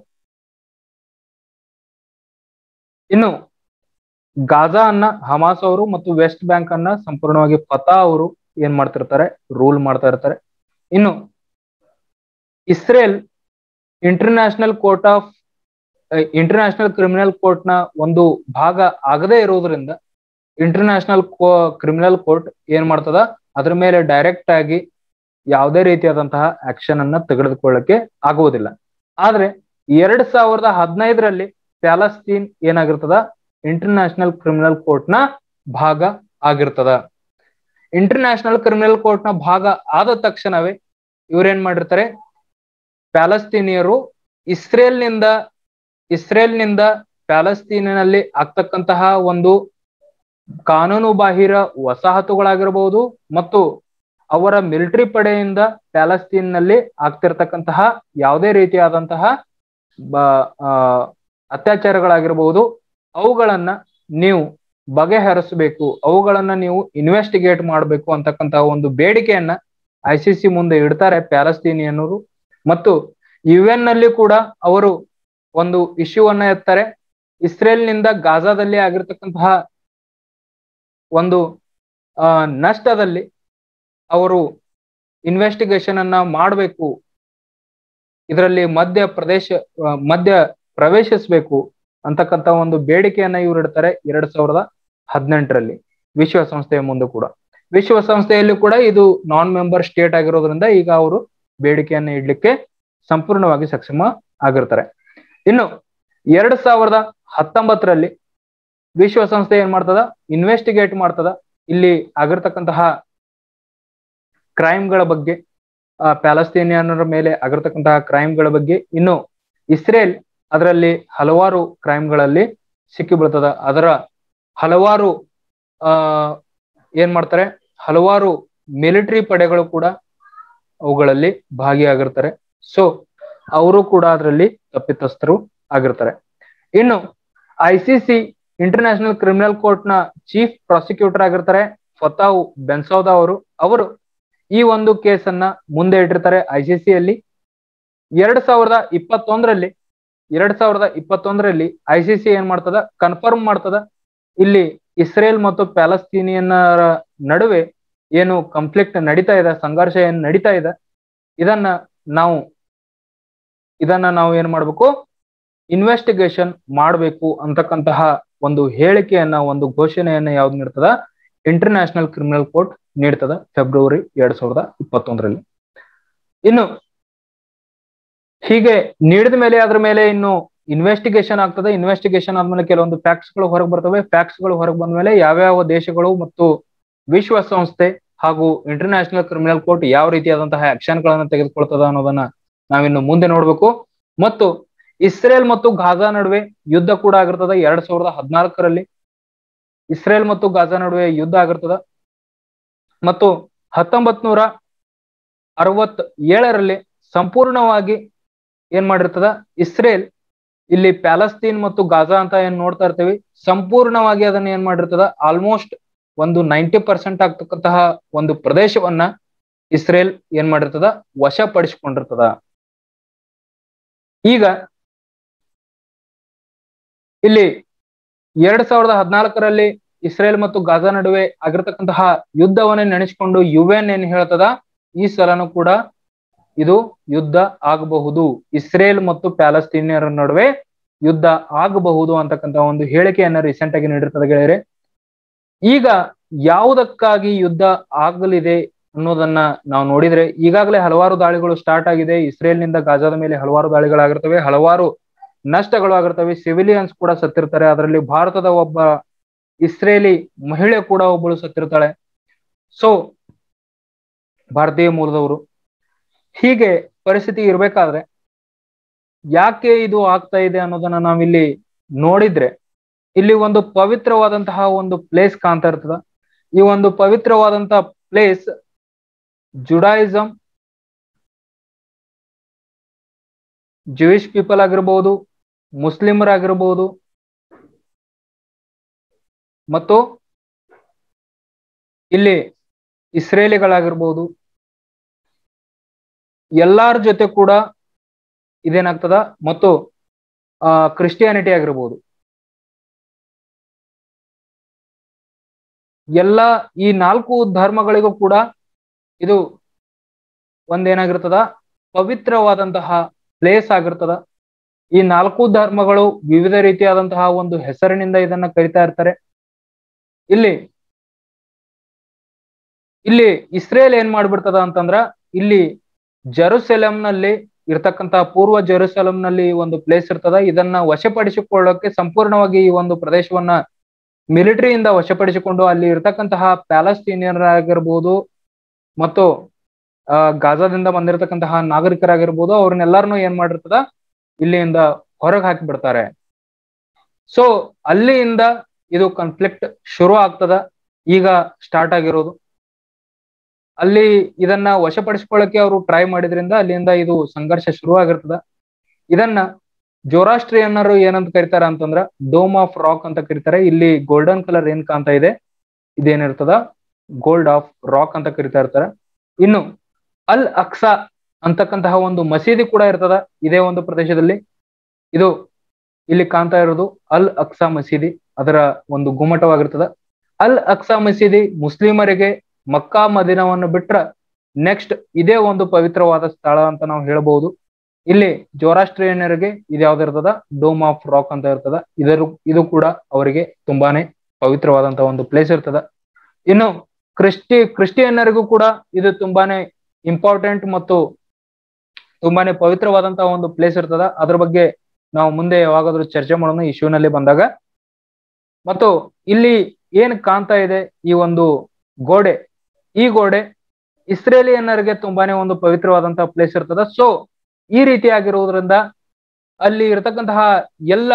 ಇನ್ನು ಗಾಜಾ ಅನ್ನ ಹಮಾಸ್ ಅವರು ಮತ್ತು ವೆಸ್ಟ್ ಬ್ಯಾಂಕ್ ಅನ್ನ ಸಂಪೂರ್ಣವಾಗಿ ಫತಾ ಅವರು ಏನ್ ಮಾಡ್ತಿರ್ತಾರೆ ರೂಲ್ ಮಾಡ್ತಾ ಇರ್ತಾರೆ ಇನ್ನು Israel international court of international criminal court ನ ಒಂದು ಭಾಗ ಆಗದೇ ಇರುವುದರಿಂದ ಇಂಟರ್ನ್ಯಾಷನಲ್ ಕ್ರಿಮಿನಲ್ ಕೋರ್ಟ್ ಏನ್ ಮಾಡ್ತದ ಅದ್ರ ಮೇಲೆ ಡೈರೆಕ್ಟ್ ಆಗಿ ಯಾವುದೇ ರೀತಿಯಾದಂತಹ ಆಕ್ಷನ್ ಅನ್ನ ತೆಗೆದುಕೊಳ್ಳಕ್ಕೆ ಆಗುವುದಿಲ್ಲ ಆದ್ರೆ ಎರಡ್ ಸಾವಿರದ ಹದಿನೈದರಲ್ಲಿ ಪ್ಯಾಲೆಸ್ತೀನ್ ಏನಾಗಿರ್ತದ ಇಂಟರ್ನ್ಯಾಷನಲ್ ಕ್ರಿಮಿನಲ್ ಕೋರ್ಟ್ ನ ಭಾಗ ಆಗಿರ್ತದ ಇಂಟರ್ನ್ಯಾಷನಲ್ ಕ್ರಿಮಿನಲ್ ಕೋರ್ಟ್ ನ ಭಾಗ ಆದ ತಕ್ಷಣವೇ ಇವ್ರೇನ್ ಮಾಡಿರ್ತಾರೆ ಪ್ಯಾಲೆಸ್ತೀನಿಯರು ಇಸ್ರೇಲ್ನಿಂದ ಇಸ್ರೇಲ್ನಿಂದ ಪ್ಯಾಲೆಸ್ತೀನಿನಲ್ಲಿ ಆಗ್ತಕ್ಕಂತಹ ಒಂದು ಕಾನೂನು ಬಾಹಿರ ವಸಾಹತುಗಳಾಗಿರಬಹುದು ಮತ್ತು ಅವರ ಮಿಲಿಟರಿ ಪಡೆಯಿಂದ ಪ್ಯಾಲೆಸ್ತೀನ್ ನಲ್ಲಿ ಆಗ್ತಿರ್ತಕ್ಕಂತಹ ಯಾವುದೇ ರೀತಿಯಾದಂತಹ ಬ ಆ, ಅತ್ಯಾಚಾರಗಳಾಗಿರಬಹುದು ಅವುಗಳನ್ನ ನೀವು ಬಗೆಹರಿಸಬೇಕು ಅವುಗಳನ್ನ ನೀವು ಇನ್ವೆಸ್ಟಿಗೇಟ್ ಮಾಡಬೇಕು ಅಂತಕ್ಕಂತಹ ಒಂದು ಬೇಡಿಕೆಯನ್ನ ಐ ಸಿ ಸಿ ಮುಂದೆ ಇಡ್ತಾರೆ ಪ್ಯಾಲೆಸ್ತೀನಿಯನ್ನರು ಮತ್ತು ಯು ಎನ್ ನಲ್ಲಿ ಕೂಡ ಅವರು ಒಂದು ಇಶ್ಯೂವನ್ನ ಎತ್ತಾರೆ ಇಸ್ರೇಲ್ನಿಂದ ಗಾಜಾದಲ್ಲಿ ಆಗಿರ್ತಕ್ಕಂತಹ ಒಂದು ಆ ನಷ್ಟದಲ್ಲಿ ಅವರು ಇನ್ವೆಸ್ಟಿಗೇಷನ್ ಅನ್ನ ಮಾಡಬೇಕು ಇದರಲ್ಲಿ ಮಧ್ಯ ಪ್ರದೇಶ ಆ, ಮಧ್ಯ ಪ್ರವೇಶಿಸಬೇಕು ಅಂತಕ್ಕಂತ ಒಂದು ಬೇಡಿಕೆಯನ್ನ ಇವ್ರು ಇಡ್ತಾರೆ ಎರಡ್ ಸಾವಿರದ ಹದಿನೆಂಟರಲ್ಲಿ ವಿಶ್ವಸಂಸ್ಥೆಯ ಮುಂದೆ ಕೂಡ ವಿಶ್ವಸಂಸ್ಥೆಯಲ್ಲಿ ಕೂಡ ಇದು ನಾನ್ ಮೆಂಬರ್ ಸ್ಟೇಟ್ ಆಗಿರೋದ್ರಿಂದ ಈಗ ಅವರು ಬೇಡಿಕೆಯನ್ನ ಇಡ್ಲಿಕ್ಕೆ ಸಂಪೂರ್ಣವಾಗಿ ಸಕ್ಷಮ ಆಗಿರ್ತಾರೆ ಇನ್ನು ಎರಡ್ ಸಾವಿರದ ಹತ್ತೊಂಬತ್ತರಲ್ಲಿ ವಿಶ್ವಸಂಸ್ಥೆ ಏನ್ ಮಾಡ್ತದ ಇನ್ವೆಸ್ಟಿಗೇಟ್ ಮಾಡ್ತದ ಇಲ್ಲಿ ಆಗಿರ್ತಕ್ಕಂತಹ ಕ್ರೈಮ್ಗಳ ಬಗ್ಗೆ ಆ, ಪ್ಯಾಲೆಸ್ತೀನಿಯನ್ನರ ಮೇಲೆ ಆಗಿರ್ತಕ್ಕಂತಹ ಕ್ರೈಮ್ಗಳ ಬಗ್ಗೆ ಇನ್ನು ಇಸ್ರೇಲ್ ಅದರಲ್ಲಿ ಹಲವಾರು ಕ್ರೈಮ್ಗಳಲ್ಲಿ ಸಿಕ್ಕಿಬೀಳ್ತದ ಅದರ ಹಲವಾರು ಆ ಏನ್ ಮಾಡ್ತಾರೆ ಹಲವಾರು ಮಿಲಿಟರಿ ಪಡೆಗಳು ಕೂಡ ಅವುಗಳಲ್ಲಿ ಭಾಗಿಯಾಗಿರ್ತಾರೆ ಸೊ ಅವರು ಕೂಡ ಅದರಲ್ಲಿ ತಪ್ಪಿತಸ್ಥರು ಆಗಿರ್ತಾರೆ ಇನ್ನು I C C international criminal court ನ ಚೀಫ್ ಪ್ರಾಸಿಕ್ಯೂಟರ್ ಆಗಿರ್ತಾರೆ ಫತಾವ್ ಬೆನ್ಸೌದಾ ಅವರು ಅವರು ಈ ಒಂದು ಕೇಸನ್ನ ಮುಂದೆ ಇಟ್ಟಿರ್ತಾರೆ ಐ ಸಿ ಸಿ ಅಲ್ಲಿ ಎರಡ್ ಸಾವಿರದ ಇಪ್ಪತ್ತೊಂದರಲ್ಲಿ ಎರಡ್ ಸಾವಿರದ ಇಪ್ಪತ್ತೊಂದರಲ್ಲಿ ಐ ಸಿ ಸಿ ಏನ್ ಮಾಡ್ತದ ಕನ್ಫರ್ಮ್ ಮಾಡ್ತದ ಇಲ್ಲಿ ಇಸ್ರೇಲ್ ಮತ್ತು ಪ್ಯಾಲೆಸ್ತೀನಿಯನ್ನರ ನಡುವೆ ಏನು ಕಂಫ್ಲಿಕ್ಟ್ ನಡೀತಾ ಇದೆ ಸಂಘರ್ಷ ಏನ್ ನಡೀತಾ ಇದೆ ಇದನ್ನ ನಾವು ಇದನ್ನ ನಾವು ಏನ್ ಮಾಡ್ಬೇಕು ಇನ್ವೆಸ್ಟಿಗೇಷನ್ ಮಾಡಬೇಕು ಅಂತಕ್ಕಂತಹ ಒಂದು ಹೇಳಿಕೆಯನ್ನ ಒಂದು ಘೋಷಣೆಯನ್ನ ಯಾವ್ದು ನೀಡ್ತದ ಇಂಟರ್ನ್ಯಾಷನಲ್ ಕ್ರಿಮಿನಲ್ ಕೋರ್ಟ್ ನೀಡ್ತದ ಫೆಬ್ರವರಿ ಎರಡ್ ಸಾವಿರದ ಇಪ್ಪತ್ತೊಂದರಲ್ಲಿ ಇನ್ನು ಹೀಗೆ ನೀಡಿದ ಮೇಲೆ ಅದ್ರ ಮೇಲೆ ಇನ್ನು ಇನ್ವೆಸ್ಟಿಗೇಷನ್ ಆಗ್ತದೆ ಇನ್ವೆಸ್ಟಿಗೇಷನ್ ಆದ್ಮೇಲೆ ಕೆಲವೊಂದು ಫ್ಯಾಕ್ಟ್ಸ್ ಗಳು ಹೊರಗೆ ಬರ್ತವೆ ಫ್ಯಾಕ್ಟ್ಸ್ ಗಳು ಹೊರಗೆ ಬಂದ ಮೇಲೆ ಯಾವ್ಯಾವ ದೇಶಗಳು ಮತ್ತು ವಿಶ್ವಸಂಸ್ಥೆ ಹಾಗೂ ಇಂಟರ್ನ್ಯಾಷನಲ್ ಕ್ರಿಮಿನಲ್ ಕೋರ್ಟ್ ಯಾವ ರೀತಿಯಾದಂತಹ ಆಕ್ಷನ್ ಗಳನ್ನ ತೆಗೆದುಕೊಳ್ತದ ಅನ್ನೋದನ್ನ ನಾವಿನ್ನು ಮುಂದೆ ನೋಡ್ಬೇಕು ಮತ್ತು ಇಸ್ರೇಲ್ ಮತ್ತು ಗಾಜಾ ನಡುವೆ ಯುದ್ಧ ಕೂಡ ಆಗಿರ್ತದ ಎರಡ್ ಸಾವಿರದ ಹದಿನಾಲ್ಕರಲ್ಲಿ ಇಸ್ರೇಲ್ ಮತ್ತು ಗಾಜಾ ನಡುವೆ ಯುದ್ಧ ಆಗಿರ್ತದ ಮತ್ತು ಹತ್ತೊಂಬತ್ ನೂರ ಅರವತ್ ಏಳರಲ್ಲಿ ಸಂಪೂರ್ಣವಾಗಿ ಏನ್ ಮಾಡಿರ್ತದ ಇಸ್ರೇಲ್ ಇಲ್ಲಿ ಪ್ಯಾಲೆಸ್ತೀನ್ ಮತ್ತು ಗಾಜಾ ಅಂತ ಏನ್ ನೋಡ್ತಾ ಇರ್ತೀವಿ ಸಂಪೂರ್ಣವಾಗಿ ಅದನ್ನ ಏನ್ ಮಾಡಿರ್ತದ ಆಲ್ಮೋಸ್ಟ್ ಒಂದು ನೈಂಟಿ ಪರ್ಸೆಂಟ್ ಆಗ್ತಕ್ಕಂತಹ ಒಂದು ಪ್ರದೇಶವನ್ನ ಇಸ್ರೇಲ್ ಏನ್ ಮಾಡಿರ್ತದ ವಶಪಡಿಸಿಕೊಂಡಿರ್ತದ ಈಗ ಇಲ್ಲಿ ಎರಡ್ ಸಾವಿರದ ಹದಿನಾಲ್ಕರಲ್ಲಿ ಇಸ್ರೇಲ್ ಮತ್ತು ಗಾಜಾ ನಡುವೆ ಆಗಿರ್ತಕ್ಕಂತಹ ಯುದ್ಧವನ್ನ ನೆನೆಸ್ಕೊಂಡು ಯು ಎನ್ ಏನ್ ಹೇಳ್ತದ ಈ ಸಲನು ಕೂಡ ಇದು ಯುದ್ಧ ಆಗಬಹುದು ಇಸ್ರೇಲ್ ಮತ್ತು ಪ್ಯಾಲೆಸ್ತೀನಿಯರ ನಡುವೆ ಯುದ್ಧ ಆಗಬಹುದು ಅಂತಕ್ಕಂತ ಒಂದು ಹೇಳಿಕೆಯನ್ನ ರೀಸೆಂಟ್ ಆಗಿ ನೀಡಿರ್ತದೆ ಗೆಳೆಯರೆ ಈಗ ಯಾವುದಕ್ಕಾಗಿ ಯುದ್ಧ ಆಗಲಿದೆ ಅನ್ನೋದನ್ನ ನಾವು ನೋಡಿದ್ರೆ ಈಗಾಗಲೇ ಹಲವಾರು ದಾಳಿಗಳು ಸ್ಟಾರ್ಟ್ ಆಗಿದೆ ಇಸ್ರೇಲ್ನಿಂದ ಗಾಜಾದ ಮೇಲೆ ಹಲವಾರು ದಾಳಿಗಳಾಗಿರ್ತವೆ ಹಲವಾರು ನಷ್ಟಗಳು ಆಗಿರ್ತವೆ ಸಿವಿಲಿಯನ್ಸ್ ಕೂಡ ಸತ್ತಿರ್ತಾರೆ ಅದರಲ್ಲಿ ಭಾರತದ ಒಬ್ಬ ಇಸ್ರೇಲಿ ಮಹಿಳೆ ಕೂಡ ಒಬ್ಬಳು ಸತ್ತಿರ್ತಾಳೆ ಸೊ ಭಾರತೀಯ ಮೂಲದವರು ಹೀಗೆ ಪರಿಸ್ಥಿತಿ ಇರ್ಬೇಕಾದ್ರೆ ಯಾಕೆ ಇದು ಆಗ್ತಾ ಇದೆ ಅನ್ನೋದನ್ನ ನಾವಿಲ್ಲಿ ನೋಡಿದ್ರೆ ಇಲ್ಲಿ ಒಂದು ಪವಿತ್ರವಾದಂತಹ ಒಂದು ಪ್ಲೇಸ್ ಕಾಣ್ತಾ ಇರ್ತದ ಈ ಒಂದು ಪವಿತ್ರವಾದಂತಹ ಪ್ಲೇಸ್ ಜುಡಾಯಿಸಂ ಜೂಯಿಶ್ ಪೀಪಲ್ ಆಗಿರ್ಬೋದು ಮುಸ್ಲಿಮರಾಗಿರ್ಬೋದು ಮತ್ತು ಇಲ್ಲಿ ಇಸ್ರೇಲಿಗಳಾಗಿರ್ಬೋದು ಎಲ್ಲಾರ ಜೊತೆ ಕೂಡ ಇದೇನಾಗ್ತದ ಮತ್ತು ಆ ಕ್ರಿಸ್ಟಿಯಾನಿಟಿ ಆಗಿರ್ಬೋದು ಎಲ್ಲ ಈ ನಾಲ್ಕು ಧರ್ಮಗಳಿಗೂ ಕೂಡ ಇದು ಒಂದೇನಾಗಿರ್ತದ ಪವಿತ್ರವಾದಂತಹ ಪ್ಲೇಸ್ ಆಗಿರ್ತದ ಈ ನಾಲ್ಕು ಧರ್ಮಗಳು ವಿವಿಧ ರೀತಿಯಾದಂತಹ ಒಂದು ಹೆಸರಿನಿಂದ ಇದನ್ನ ಕರಿತಾ ಇರ್ತಾರೆ ಇಲ್ಲಿ ಇಲ್ಲಿ ಇಸ್ರೇಲ್ ಏನ್ ಮಾಡ್ಬಿಡ್ತದ ಅಂತಂದ್ರ ಇಲ್ಲಿ ಜೆರುಸೆಲೆಂನಲ್ಲಿ ಇರ್ತಕ್ಕಂತಹ ಪೂರ್ವ ಜೆರುಸೆಲೆಂನಲ್ಲಿ ಒಂದು ಪ್ಲೇಸ್ ಇರ್ತದ ಇದನ್ನ ವಶಪಡಿಸಿಕೊಳ್ಳೋಕೆ ಸಂಪೂರ್ಣವಾಗಿ ಈ ಒಂದು ಪ್ರದೇಶವನ್ನ ಮಿಲಿಟರಿಯಿಂದ ವಶಪಡಿಸಿಕೊಂಡು ಅಲ್ಲಿ ಇರ್ತಕ್ಕಂತಹ ಪ್ಯಾಲೆಸ್ತೀನಿಯರಾಗಿರ್ಬೋದು ಮತ್ತು ಆ ಗಾಜಾದಿಂದ ಬಂದಿರತಕ್ಕಂತಹ ನಾಗರಿಕರಾಗಿರ್ಬೋದು ಅವ್ರನ್ನೆಲ್ಲಾರನು ಏನ್ ಮಾಡಿರ್ತದ ಇಲ್ಲಿಂದ ಹೊರಗೆ ಹಾಕಿ ಬಿಡ್ತಾರೆ ಸೊ ಅಲ್ಲಿಯಿಂದ ಇದು ಕಾನ್ಫ್ಲಿಕ್ಟ್ ಶುರು ಆಗ್ತದ ಈಗ ಸ್ಟಾರ್ಟ್ ಆಗಿರೋದು ಅಲ್ಲಿ ಇದನ್ನ ವಶಪಡಿಸ್ಕೊಳ್ಳಕ್ಕೆ ಅವರು ಟ್ರೈ ಮಾಡಿದ್ರಿಂದ ಅಲ್ಲಿಂದ ಇದು ಸಂಘರ್ಷ ಶುರು ಆಗಿರ್ತದ ಇದನ್ನ ಜೋರಾಷ್ಟ್ರಿಯನ್ನರು ಏನಂತ ಕರೀತಾರ ಅಂತಂದ್ರ ಡೋಮ್ ಆಫ್ ರಾಕ್ ಅಂತ ಕರೀತಾರೆ ಇಲ್ಲಿ ಗೋಲ್ಡನ್ ಕಲರ್ ಏನ್ ಕಾಣ್ತಾ ಇದೆ ಇದೇನಿರ್ತದ ಗೋಲ್ಡ್ ಆಫ್ ರಾಕ್ ಅಂತ ಕರಿತಾ ಇರ್ತಾರ ಇನ್ನು ಅಲ್ ಅಕ್ಸಾ ಅಂತಕ್ಕಂತಹ ಒಂದು ಮಸೀದಿ ಕೂಡ ಇರ್ತದ ಇದೇ ಒಂದು ಪ್ರದೇಶದಲ್ಲಿ ಇದು ಇಲ್ಲಿ ಕಾಣ್ತಾ ಇರೋದು ಅಲ್ ಅಕ್ಸಾ ಮಸೀದಿ ಅದರ ಒಂದು ಗುಮ್ಮಟವಾಗಿರ್ತದ ಅಲ್ ಅಕ್ಸಾ ಮಸೀದಿ ಮುಸ್ಲಿಮರಿಗೆ ಮಕ್ಕಾ ಮದಿನವನ್ನು ಬಿಟ್ರ ನೆಕ್ಸ್ಟ್ ಇದೇ ಒಂದು ಪವಿತ್ರವಾದ ಸ್ಥಳ ಅಂತ ನಾವು ಹೇಳಬಹುದು ಇಲ್ಲಿ ಜೋರಾಷ್ಟ್ರಿಯನ್ನರಿಗೆ ಇದು ಯಾವ್ದಿರ್ತದ ಡೋಮ್ ಆಫ್ ರಾಕ್ ಅಂತ ಇರ್ತದ ಇದರ ಇದು ಕೂಡ ಅವರಿಗೆ ತುಂಬಾನೇ ಪವಿತ್ರವಾದಂತಹ ಒಂದು ಪ್ಲೇಸ್ ಇರ್ತದ ಇನ್ನು ಕ್ರಿಸ್ಟಿ ಕ್ರಿಸ್ಟಿಯನ್ನರಿಗೂ ಕೂಡ ಇದು ತುಂಬಾನೇ ಇಂಪಾರ್ಟೆಂಟ್ ಮತ್ತು ತುಂಬಾನೇ ಪವಿತ್ರವಾದಂತಹ ಒಂದು ಪ್ಲೇಸ್ ಇರ್ತದ ಅದ್ರ ಬಗ್ಗೆ ನಾವು ಮುಂದೆ ಯಾವಾಗಾದ್ರೂ ಚರ್ಚೆ ಮಾಡೋಣ ಇಶ್ಯೂನಲ್ಲಿ ಬಂದಾಗ ಮತ್ತು ಇಲ್ಲಿ ಏನ್ ಕಾಣ್ತಾ ಇದೆ ಈ ಒಂದು ಗೋಡೆ ಈ ಗೋಡೆ ಇಸ್ರೇಲಿಯನ್ನರಿಗೆ ತುಂಬಾನೇ ಒಂದು ಪವಿತ್ರವಾದಂತಹ ಪ್ಲೇಸ್ ಇರ್ತದ ಸೊ ಈ ರೀತಿಯಾಗಿರುವುದರಿಂದ ಅಲ್ಲಿ ಇರತಕ್ಕಂತಹ ಎಲ್ಲ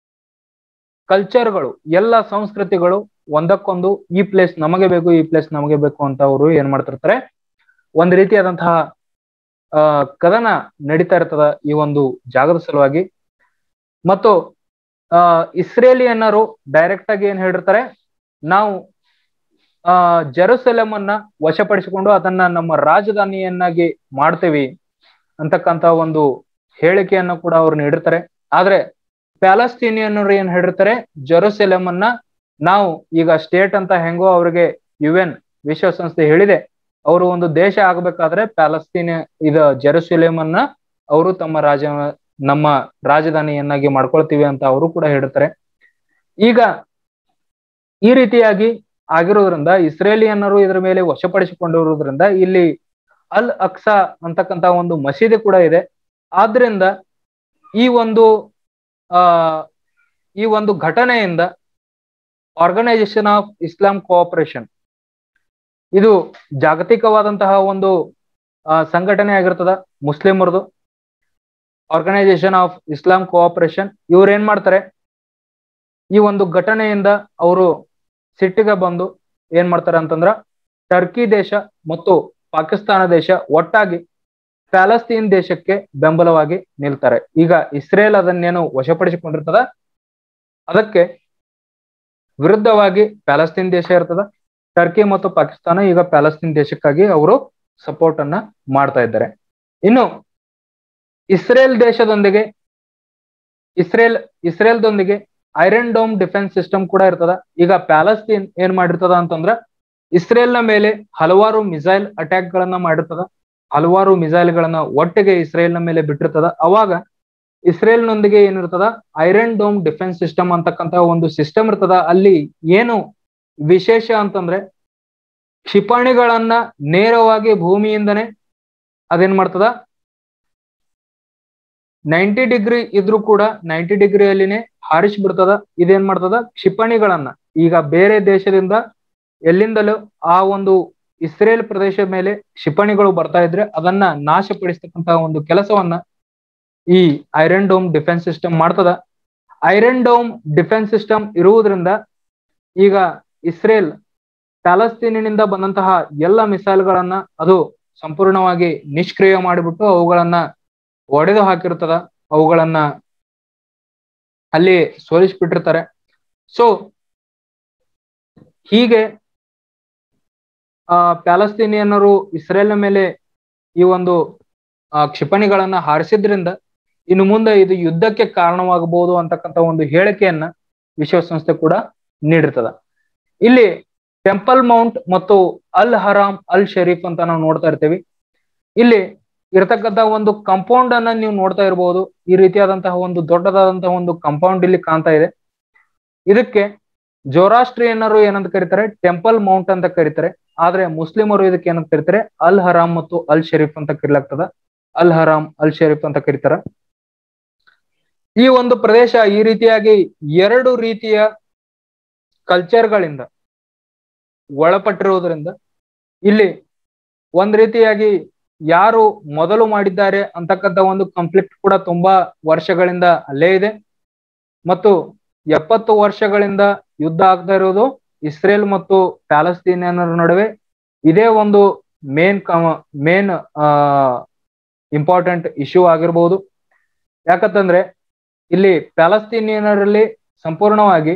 ಕಲ್ಚರ್ಗಳು ಎಲ್ಲ ಸಂಸ್ಕೃತಿಗಳು ಒಂದಕ್ಕೊಂದು ಈ ಪ್ಲೇಸ್ ನಮಗೆ ಬೇಕು ಈ ಪ್ಲೇಸ್ ನಮಗೆ ಬೇಕು ಅಂತ ಅವರು ಏನ್ ಮಾಡ್ತಿರ್ತಾರೆ ಒಂದ್ ರೀತಿಯಾದಂತಹ ಆ ಕದನ ನಡೀತಾ ಇರ್ತದ ಈ ಒಂದು ಜಾಗದ ಸಲುವಾಗಿ ಮತ್ತು ಆ ಇಸ್ರೇಲಿಯನ್ನರು ಡೈರೆಕ್ಟ್ ಆಗಿ ಏನ್ ಹೇಳಿರ್ತಾರೆ ನಾವು ಆ ಜೆರುಸೆಲಂ ಅನ್ನ ವಶಪಡಿಸಿಕೊಂಡು ಅದನ್ನ ನಮ್ಮ ರಾಜಧಾನಿಯನ್ನಾಗಿ ಮಾಡ್ತೇವಿ ಅಂತಕ್ಕಂತ ಒಂದು ಹೇಳಿಕೆಯನ್ನ ಕೂಡ ಅವ್ರು ನೀಡಿರ್ತಾರೆ ಆದ್ರೆ ಪ್ಯಾಲಸ್ತೀನಿಯನ್ನರು ಏನ್ ಹೇಳಿರ್ತಾರೆ ಜೆರುಸೆಲಂ ಅನ್ನ ನಾವು ಈಗ ಸ್ಟೇಟ್ ಅಂತ ಹೆಂಗೋ ಅವ್ರಿಗೆ ಯು ಎನ್ ವಿಶ್ವಸಂಸ್ಥೆ ಹೇಳಿದೆ ಅವರು ಒಂದು ದೇಶ ಆಗ್ಬೇಕಾದ್ರೆ ಪ್ಯಾಲಸ್ತೀನ್ ಇದ ಜೆರುಸೆಲೆಮ್ ಅನ್ನ ಅವರು ತಮ್ಮ ರಾಜ ನಮ್ಮ ರಾಜಧಾನಿಯನ್ನಾಗಿ ಮಾಡ್ಕೊಳ್ತೀವಿ ಅಂತ ಅವರು ಕೂಡ ಹೇಳ್ತಾರೆ ಈಗ ಈ ರೀತಿಯಾಗಿ ಆಗಿರೋದ್ರಿಂದ ಇಸ್ರೇಲಿಯನ್ನರು ಇದರ ಮೇಲೆ ವಶಪಡಿಸಿಕೊಂಡಿರೋದ್ರಿಂದ ಇಲ್ಲಿ ಅಲ್ ಅಕ್ಸಾ ಅಂತಕ್ಕಂತ ಒಂದು ಮಸೀದಿ ಕೂಡ ಇದೆ ಆದ್ರಿಂದ ಈ ಒಂದು ಆ ಈ ಒಂದು ಘಟನೆಯಿಂದ ಆರ್ಗನೈಸೇಷನ್ ಆಫ್ ಇಸ್ಲಾಂ ಕೋಆಪರೇಷನ್ ಇದು ಜಾಗತಿಕವಾದಂತಹ ಒಂದು ಸಂಘಟನೆ ಆಗಿರ್ತದ ಮುಸ್ಲಿಮರದು ಆರ್ಗನೈಸೇಷನ್ ಆಫ್ ಇಸ್ಲಾಂ ಕೋಆಪರೇಷನ್ ಇವ್ರು ಏನ್ ಮಾಡ್ತಾರೆ ಈ ಒಂದು ಘಟನೆಯಿಂದ ಅವರು ಸಿಟ್ಟಿಗೆ ಬಂದು ಏನ್ ಮಾಡ್ತಾರೆ ಅಂತಂದ್ರ ಟರ್ಕಿ ದೇಶ ಮತ್ತು ಪಾಕಿಸ್ತಾನ ದೇಶ ಒಟ್ಟಾಗಿ ಪ್ಯಾಲಸ್ತೀನ್ ದೇಶಕ್ಕೆ ಬೆಂಬಲವಾಗಿ ನಿಲ್ತಾರೆ ಈಗ ಇಸ್ರೇಲ್ ಅದನ್ನೇನು ವಶಪಡಿಸಿಕೊಂಡಿರ್ತದ ಅದಕ್ಕೆ ವಿರುದ್ಧವಾಗಿ ಪ್ಯಾಲಸ್ತೀನ್ ದೇಶ ಇರ್ತದ ಟರ್ಕಿ ಮತ್ತು ಪಾಕಿಸ್ತಾನ ಈಗ ಪ್ಯಾಲಸ್ತೀನ್ ದೇಶಕ್ಕಾಗಿ ಅವರು ಸಪೋರ್ಟ್ ಅನ್ನ ಮಾಡ್ತಾ ಇದ್ದಾರೆ ಇನ್ನು ಇಸ್ರೇಲ್ ದೇಶದೊಂದಿಗೆ ಇಸ್ರೇಲ್ ಇಸ್ರೇಲ್ದೊಂದಿಗೆ ಐರನ್ ಡೋಮ್ ಡಿಫೆನ್ಸ್ ಸಿಸ್ಟಮ್ ಕೂಡ ಇರ್ತದ ಈಗ ಪ್ಯಾಲಸ್ತೀನ್ ಏನ್ ಮಾಡಿರ್ತದ ಅಂತಂದ್ರ ಇಸ್ರೇಲ್ನ ಮೇಲೆ ಹಲವಾರು ಮಿಸೈಲ್ ಅಟ್ಯಾಕ್ ಗಳನ್ನ ಮಾಡಿರ್ತದ ಹಲವಾರು ಮಿಸೈಲ್ ಗಳನ್ನ ಒಟ್ಟಿಗೆ ಇಸ್ರೇಲ್ನ ಮೇಲೆ ಬಿಟ್ಟಿರ್ತದ ಅವಾಗ ಇಸ್ರೇಲ್ನೊಂದಿಗೆ ಏನಿರ್ತದ ಐರನ್ ಡೋಮ್ ಡಿಫೆನ್ಸ್ ಸಿಸ್ಟಮ್ ಅಂತಕ್ಕಂತ ಒಂದು ಸಿಸ್ಟಮ್ ಇರ್ತದ ಅಲ್ಲಿ ಏನು ವಿಶೇಷ ಅಂತಂದ್ರೆ ಕ್ಷಿಪಣಿಗಳನ್ನ ನೇರವಾಗಿ ಭೂಮಿಯಿಂದನೇ ಅದೇನ್ ಮಾಡ್ತದ ನೈಂಟಿ ಡಿಗ್ರಿ ಇದ್ರೂ ಕೂಡ ನೈಂಟಿ ಡಿಗ್ರಿಯಲ್ಲಿನೇ ಹಾರಿಸಿ ಬಿಡ್ತದ ಇದೇನ್ ಮಾಡ್ತದ ಕ್ಷಿಪಣಿಗಳನ್ನ ಈಗ ಬೇರೆ ದೇಶದಿಂದ ಎಲ್ಲಿಂದಲೂ ಆ ಒಂದು ಇಸ್ರೇಲ್ ಪ್ರದೇಶದ ಮೇಲೆ ಕ್ಷಿಪಣಿಗಳು ಬರ್ತಾ ಇದ್ರೆ ಅದನ್ನ ನಾಶಪಡಿಸ್ತಕ್ಕಂತಹ ಒಂದು ಕೆಲಸವನ್ನ ಈ ಐರನ್ ಡೋಮ್ ಡಿಫೆನ್ಸ್ ಸಿಸ್ಟಮ್ ಮಾಡ್ತದ ಐರನ್ ಡೋಮ್ ಡಿಫೆನ್ಸ್ ಸಿಸ್ಟಮ್ ಇರುವುದರಿಂದ ಈಗ ಇಸ್ರೇಲ್ ಪ್ಯಾಲಸ್ತೀನಿನಿಂದ ಬಂದಂತಹ ಎಲ್ಲ ಮಿಸೈಲ್ಗಳನ್ನ ಅದು ಸಂಪೂರ್ಣವಾಗಿ ನಿಷ್ಕ್ರಿಯ ಮಾಡಿಬಿಟ್ಟು ಅವುಗಳನ್ನ ಒಡೆದು ಹಾಕಿರ್ತದ ಅವುಗಳನ್ನ ಅಲ್ಲಿ ಸೋಲಿಸ್ಬಿಟ್ಟಿರ್ತಾರೆ ಸೊ ಹೀಗೆ ಆ ಪ್ಯಾಲಸ್ತೀನಿಯನ್ನರು ಇಸ್ರೇಲ್ನ ಮೇಲೆ ಈ ಒಂದು ಕ್ಷಿಪಣಿಗಳನ್ನ ಹಾರಿಸಿದ್ರಿಂದ ಇನ್ನು ಮುಂದೆ ಇದು ಯುದ್ಧಕ್ಕೆ ಕಾರಣವಾಗಬಹುದು ಅಂತಕ್ಕಂಥ ಒಂದು ಹೇಳಿಕೆಯನ್ನ ವಿಶ್ವಸಂಸ್ಥೆ ಕೂಡ ನೀಡಿರ್ತದ ಇಲ್ಲಿ ಟೆಂಪಲ್ ಮೌಂಟ್ ಮತ್ತು ಅಲ್ ಹರಾಮ್ ಅಲ್ ಶರೀಫ್ ಅಂತ ನಾವು ನೋಡ್ತಾ ಇರ್ತೀವಿ ಇಲ್ಲಿ ಇರತಕ್ಕಂತ ಒಂದು ಕಂಪೌಂಡ್ ಅನ್ನ ನೀವು ನೋಡ್ತಾ ಇರಬಹುದು ಈ ರೀತಿಯಾದಂತಹ ಒಂದು ದೊಡ್ಡದಾದಂತಹ ಒಂದು ಕಂಪೌಂಡ್ ಇಲ್ಲಿ ಕಾಣ್ತಾ ಇದೆ ಇದಕ್ಕೆ ಜೋರಾಷ್ಟ್ರಿಯನ್ನರು ಏನಂತ ಕರೀತಾರೆ ಟೆಂಪಲ್ ಮೌಂಟ್ ಅಂತ ಕರೀತಾರೆ ಆದ್ರೆ ಮುಸ್ಲಿಮರು ಇದಕ್ಕೆ ಏನಂತ ಕರೀತಾರೆ ಅಲ್ ಹರಾಮ್ ಮತ್ತು ಅಲ್ ಶರೀಫ್ ಅಂತ ಕರೀಲಾಗ್ತದ ಅಲ್ ಹರಾಮ್ ಅಲ್ ಶರೀಫ್ ಅಂತ ಕರೀತಾರ ಈ ಒಂದು ಪ್ರದೇಶ ಈ ರೀತಿಯಾಗಿ ಎರಡು ರೀತಿಯ ಕಲ್ಚರ್ಗಳಿಂದ ಒಳಪಟ್ಟಿರುವುದರಿಂದ ಇಲ್ಲಿ ಒಂದ್ ರೀತಿಯಾಗಿ ಯಾರು ಮೊದಲು ಮಾಡಿದ್ದಾರೆ ಅಂತಕ್ಕಂಥ ಒಂದು ಕಾನ್ಫ್ಲಿಕ್ಟ್ ಕೂಡ ತುಂಬಾ ವರ್ಷಗಳಿಂದ ಅಲ್ಲೇ ಇದೆ ಮತ್ತು ಎಪ್ಪತ್ತು ವರ್ಷಗಳಿಂದ ಯುದ್ಧ ಆಗ್ತಾ ಇರೋದು ಇಸ್ರೇಲ್ ಮತ್ತು ಪ್ಯಾಲೆಸ್ತೀನಿಯನ್ನರ ನಡುವೆ ಇದೇ ಒಂದು ಮೇನ್ ಕಮ ಮೇನ್ ಇಂಪಾರ್ಟೆಂಟ್ ಇಶ್ಯೂ ಆಗಿರ್ಬೋದು ಯಾಕಂತಂದ್ರೆ ಇಲ್ಲಿ ಪ್ಯಾಲೆಸ್ತೀನಿಯನರಲ್ಲಿ ಸಂಪೂರ್ಣವಾಗಿ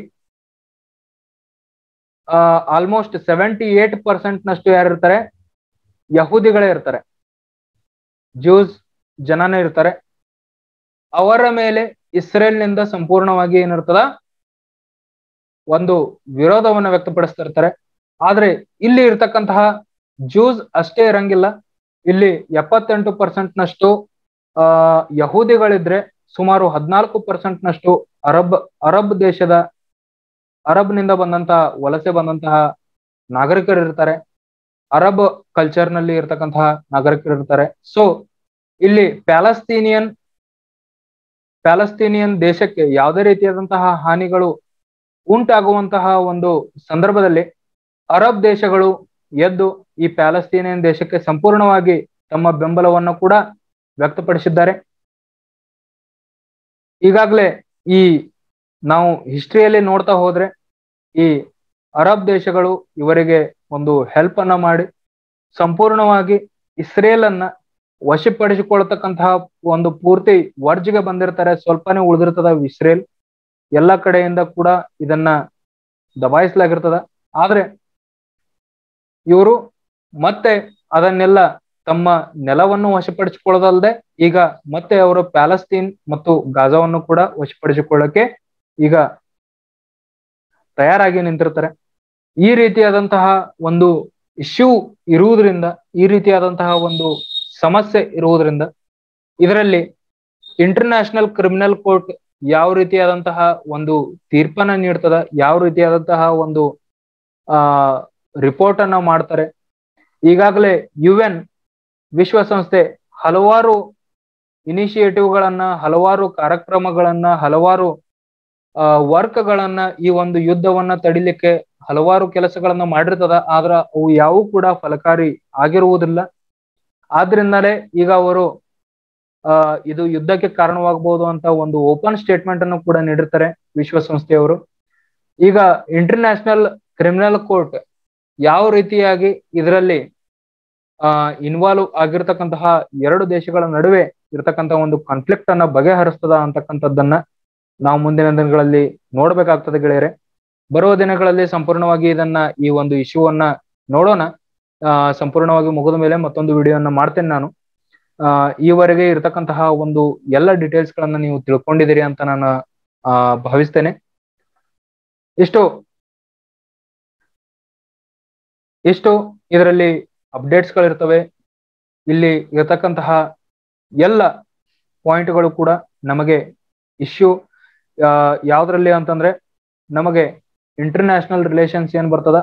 ಆಲ್ಮೋಸ್ಟ್ ಸೆವೆಂಟಿ ಏಟ್ ಪರ್ಸೆಂಟ್ ನಷ್ಟು ಯಾರಿರ್ತಾರೆ ಯಹೂದಿಗಳೇ ಇರ್ತಾರೆ ಜ್ಯೂಸ್ ಜನನೇ ಇರ್ತಾರೆ ಅವರ ಮೇಲೆ ಇಸ್ರೇಲ್ನಿಂದ ಸಂಪೂರ್ಣವಾಗಿ ಏನಿರ್ತದ ಒಂದು ವಿರೋಧವನ್ನ ವ್ಯಕ್ತಪಡಿಸ್ತಾ ಇರ್ತಾರೆ ಆದ್ರೆ ಇಲ್ಲಿ ಇರ್ತಕ್ಕಂತಹ ಜ್ಯೂಸ್ ಅಷ್ಟೇ ಇರಂಗಿಲ್ಲ ಇಲ್ಲಿ ಎಪ್ಪತ್ತೆಂಟು ಪರ್ಸೆಂಟ್ ನಷ್ಟು ಆ ಯಹೂದಿಗಳಿದ್ರೆ ಸುಮಾರು ಹದಿನಾಲ್ಕು ಪರ್ಸೆಂಟ್ ನಷ್ಟು ಅರಬ್ ಅರಬ್ ದೇಶದ ಅರಬ್ನಿಂದ ಬಂದಂತಹ ವಲಸೆ ಬಂದಂತಹ ನಾಗರಿಕರು ಇರ್ತಾರೆ ಅರಬ್ ಕಲ್ಚರ್ ನಲ್ಲಿ ಇರ್ತಕ್ಕಂತಹ ನಾಗರಿಕರು ಇರ್ತಾರೆ ಸೊ ಇಲ್ಲಿ ಪ್ಯಾಲಸ್ತೀನಿಯನ್ ಪ್ಯಾಲಸ್ತೀನಿಯನ್ ದೇಶಕ್ಕೆ ಯಾವುದೇ ರೀತಿಯಾದಂತಹ ಹಾನಿಗಳು ಉಂಟಾಗುವಂತಹ ಒಂದು ಸಂದರ್ಭದಲ್ಲಿ ಅರಬ್ ದೇಶಗಳು ಎದ್ದು ಈ ಪ್ಯಾಲಸ್ತೀನಿಯನ್ ದೇಶಕ್ಕೆ ಸಂಪೂರ್ಣವಾಗಿ ತಮ್ಮ ಬೆಂಬಲವನ್ನು ಕೂಡ ವ್ಯಕ್ತಪಡಿಸಿದ್ದಾರೆ ಈಗಾಗಲೇ ಈ ನಾವು ಹಿಸ್ಟ್ರಿಯಲ್ಲಿ ನೋಡ್ತಾ ಹೋದ್ರೆ ಈ ಅರಬ್ ದೇಶಗಳು ಇವರಿಗೆ ಒಂದು ಹೆಲ್ಪ್ ಅನ್ನ ಮಾಡಿ ಸಂಪೂರ್ಣವಾಗಿ ಇಸ್ರೇಲ್ ಅನ್ನ ವಶಪಡಿಸಿಕೊಳ್ತಕ್ಕಂತಹ ಒಂದು ಪೂರ್ತಿ ವರ್ಜ್ಗೆ ಬಂದಿರ್ತಾರೆ ಸ್ವಲ್ಪನೇ ಉಳಿದಿರ್ತದ ಇಸ್ರೇಲ್ ಎಲ್ಲ ಕಡೆಯಿಂದ ಕೂಡ ಇದನ್ನ ದಬಾಯಿಸಲಾಗಿರ್ತದ ಆದ್ರೆ ಇವರು ಮತ್ತೆ ಅದನ್ನೆಲ್ಲ ತಮ್ಮ ನೆಲವನ್ನು ವಶಪಡಿಸಿಕೊಳ್ಳದಲ್ಲದೆ ಈಗ ಮತ್ತೆ ಅವರು ಪ್ಯಾಲಸ್ತೀನ್ ಮತ್ತು ಗಾಜಾವನ್ನು ಕೂಡ ವಶಪಡಿಸಿಕೊಳ್ಳಕ್ಕೆ ಈಗ ತಯಾರಾಗಿ ನಿಂತಿರ್ತಾರೆ ಈ ರೀತಿಯಾದಂತಹ ಒಂದು ಇಶ್ಯೂ ಇರುವುದರಿಂದ ಈ ರೀತಿಯಾದಂತಹ ಒಂದು ಸಮಸ್ಯೆ ಇರುವುದರಿಂದ ಇದರಲ್ಲಿ ಇಂಟರ್ನ್ಯಾಷನಲ್ ಕ್ರಿಮಿನಲ್ ಕೋರ್ಟ್ ಯಾವ ರೀತಿಯಾದಂತಹ ಒಂದು ತೀರ್ಪನ್ನ ನೀಡ್ತದ ಯಾವ ರೀತಿಯಾದಂತಹ ಒಂದು ಆ ರಿಪೋರ್ಟ್ ಅನ್ನ ಮಾಡ್ತಾರೆ ಈಗಾಗಲೇ ಯು ಎನ್ ವಿಶ್ವಸಂಸ್ಥೆ ಹಲವಾರು ಇನಿಷಿಯೇಟಿವ್ ಗಳನ್ನ ಹಲವಾರು ಕಾರ್ಯಕ್ರಮಗಳನ್ನ ಹಲವಾರು ವರ್ಕ್ ಗಳನ್ನ ಈ ಒಂದು ಯುದ್ಧವನ್ನ ತಡಿಲಿಕ್ಕೆ ಹಲವಾರು ಕೆಲಸಗಳನ್ನ ಮಾಡಿರ್ತದ ಆದ್ರ ಅವು ಯಾವೂ ಕೂಡ ಫಲಕಾರಿ ಆಗಿರುವುದಿಲ್ಲ ಆದ್ರಿಂದಲೇ ಈಗ ಅವರು ಆ ಇದು ಯುದ್ಧಕ್ಕೆ ಕಾರಣವಾಗಬಹುದು ಅಂತ ಒಂದು ಓಪನ್ ಸ್ಟೇಟ್ಮೆಂಟ್ ಅನ್ನು ಕೂಡ ನೀಡಿರ್ತಾರೆ ವಿಶ್ವಸಂಸ್ಥೆಯವರು ಈಗ ಇಂಟರ್ನ್ಯಾಷನಲ್ ಕ್ರಿಮಿನಲ್ ಕೋರ್ಟ್ ಯಾವ ರೀತಿಯಾಗಿ ಇದರಲ್ಲಿ ಆ ಇನ್ವಾಲ್ವ್ ಆಗಿರ್ತಕ್ಕಂತಹ ಎರಡು ದೇಶಗಳ ನಡುವೆ ಇರತಕ್ಕಂತಹ ಒಂದು ಕಾನ್ಫ್ಲಿಕ್ಟ್ ಅನ್ನ ಬಗೆಹರಿಸ್ತದ ಅಂತಕ್ಕಂಥದ್ದನ್ನ ನಾವು ಮುಂದಿನ ದಿನಗಳಲ್ಲಿ ನೋಡ್ಬೇಕಾಗ್ತದೆ ಗೆಳೆಯರೆ ಬರುವ ದಿನಗಳಲ್ಲಿ ಸಂಪೂರ್ಣವಾಗಿ ಇದನ್ನ ಈ ಒಂದು ಇಶ್ಯೂವನ್ನ ನೋಡೋಣ ಆ ಸಂಪೂರ್ಣವಾಗಿ ಮುಗಿದ ಮೇಲೆ ಮತ್ತೊಂದು ವಿಡಿಯೋನ ಮಾಡ್ತೇನೆ ನಾನು ಆ ಈವರೆಗೆ ಇರತಕ್ಕಂತಹ ಒಂದು ಎಲ್ಲ ಡೀಟೇಲ್ಸ್ ಗಳನ್ನ ನೀವು ತಿಳ್ಕೊಂಡಿದ್ದೀರಿ ಅಂತ ನಾನು ಆ ಭಾವಿಸ್ತೇನೆ ಇಷ್ಟು ಇಷ್ಟು ಇದರಲ್ಲಿ ಅಪ್ಡೇಟ್ಸ್ ಗಳಿರ್ತವೆ ಇಲ್ಲಿ ಇರತಕ್ಕಂತಹ ಎಲ್ಲ ಪಾಯಿಂಟ್ಗಳು ಕೂಡ ನಮಗೆ ಇಶ್ಯೂ ಯಾವ್ದ್ರಲ್ಲಿ ಅಂತಂದ್ರೆ ನಮಗೆ ಇಂಟರ್ನ್ಯಾಷನಲ್ ರಿಲೇಷನ್ಸ್ ಏನ್ ಬರ್ತದ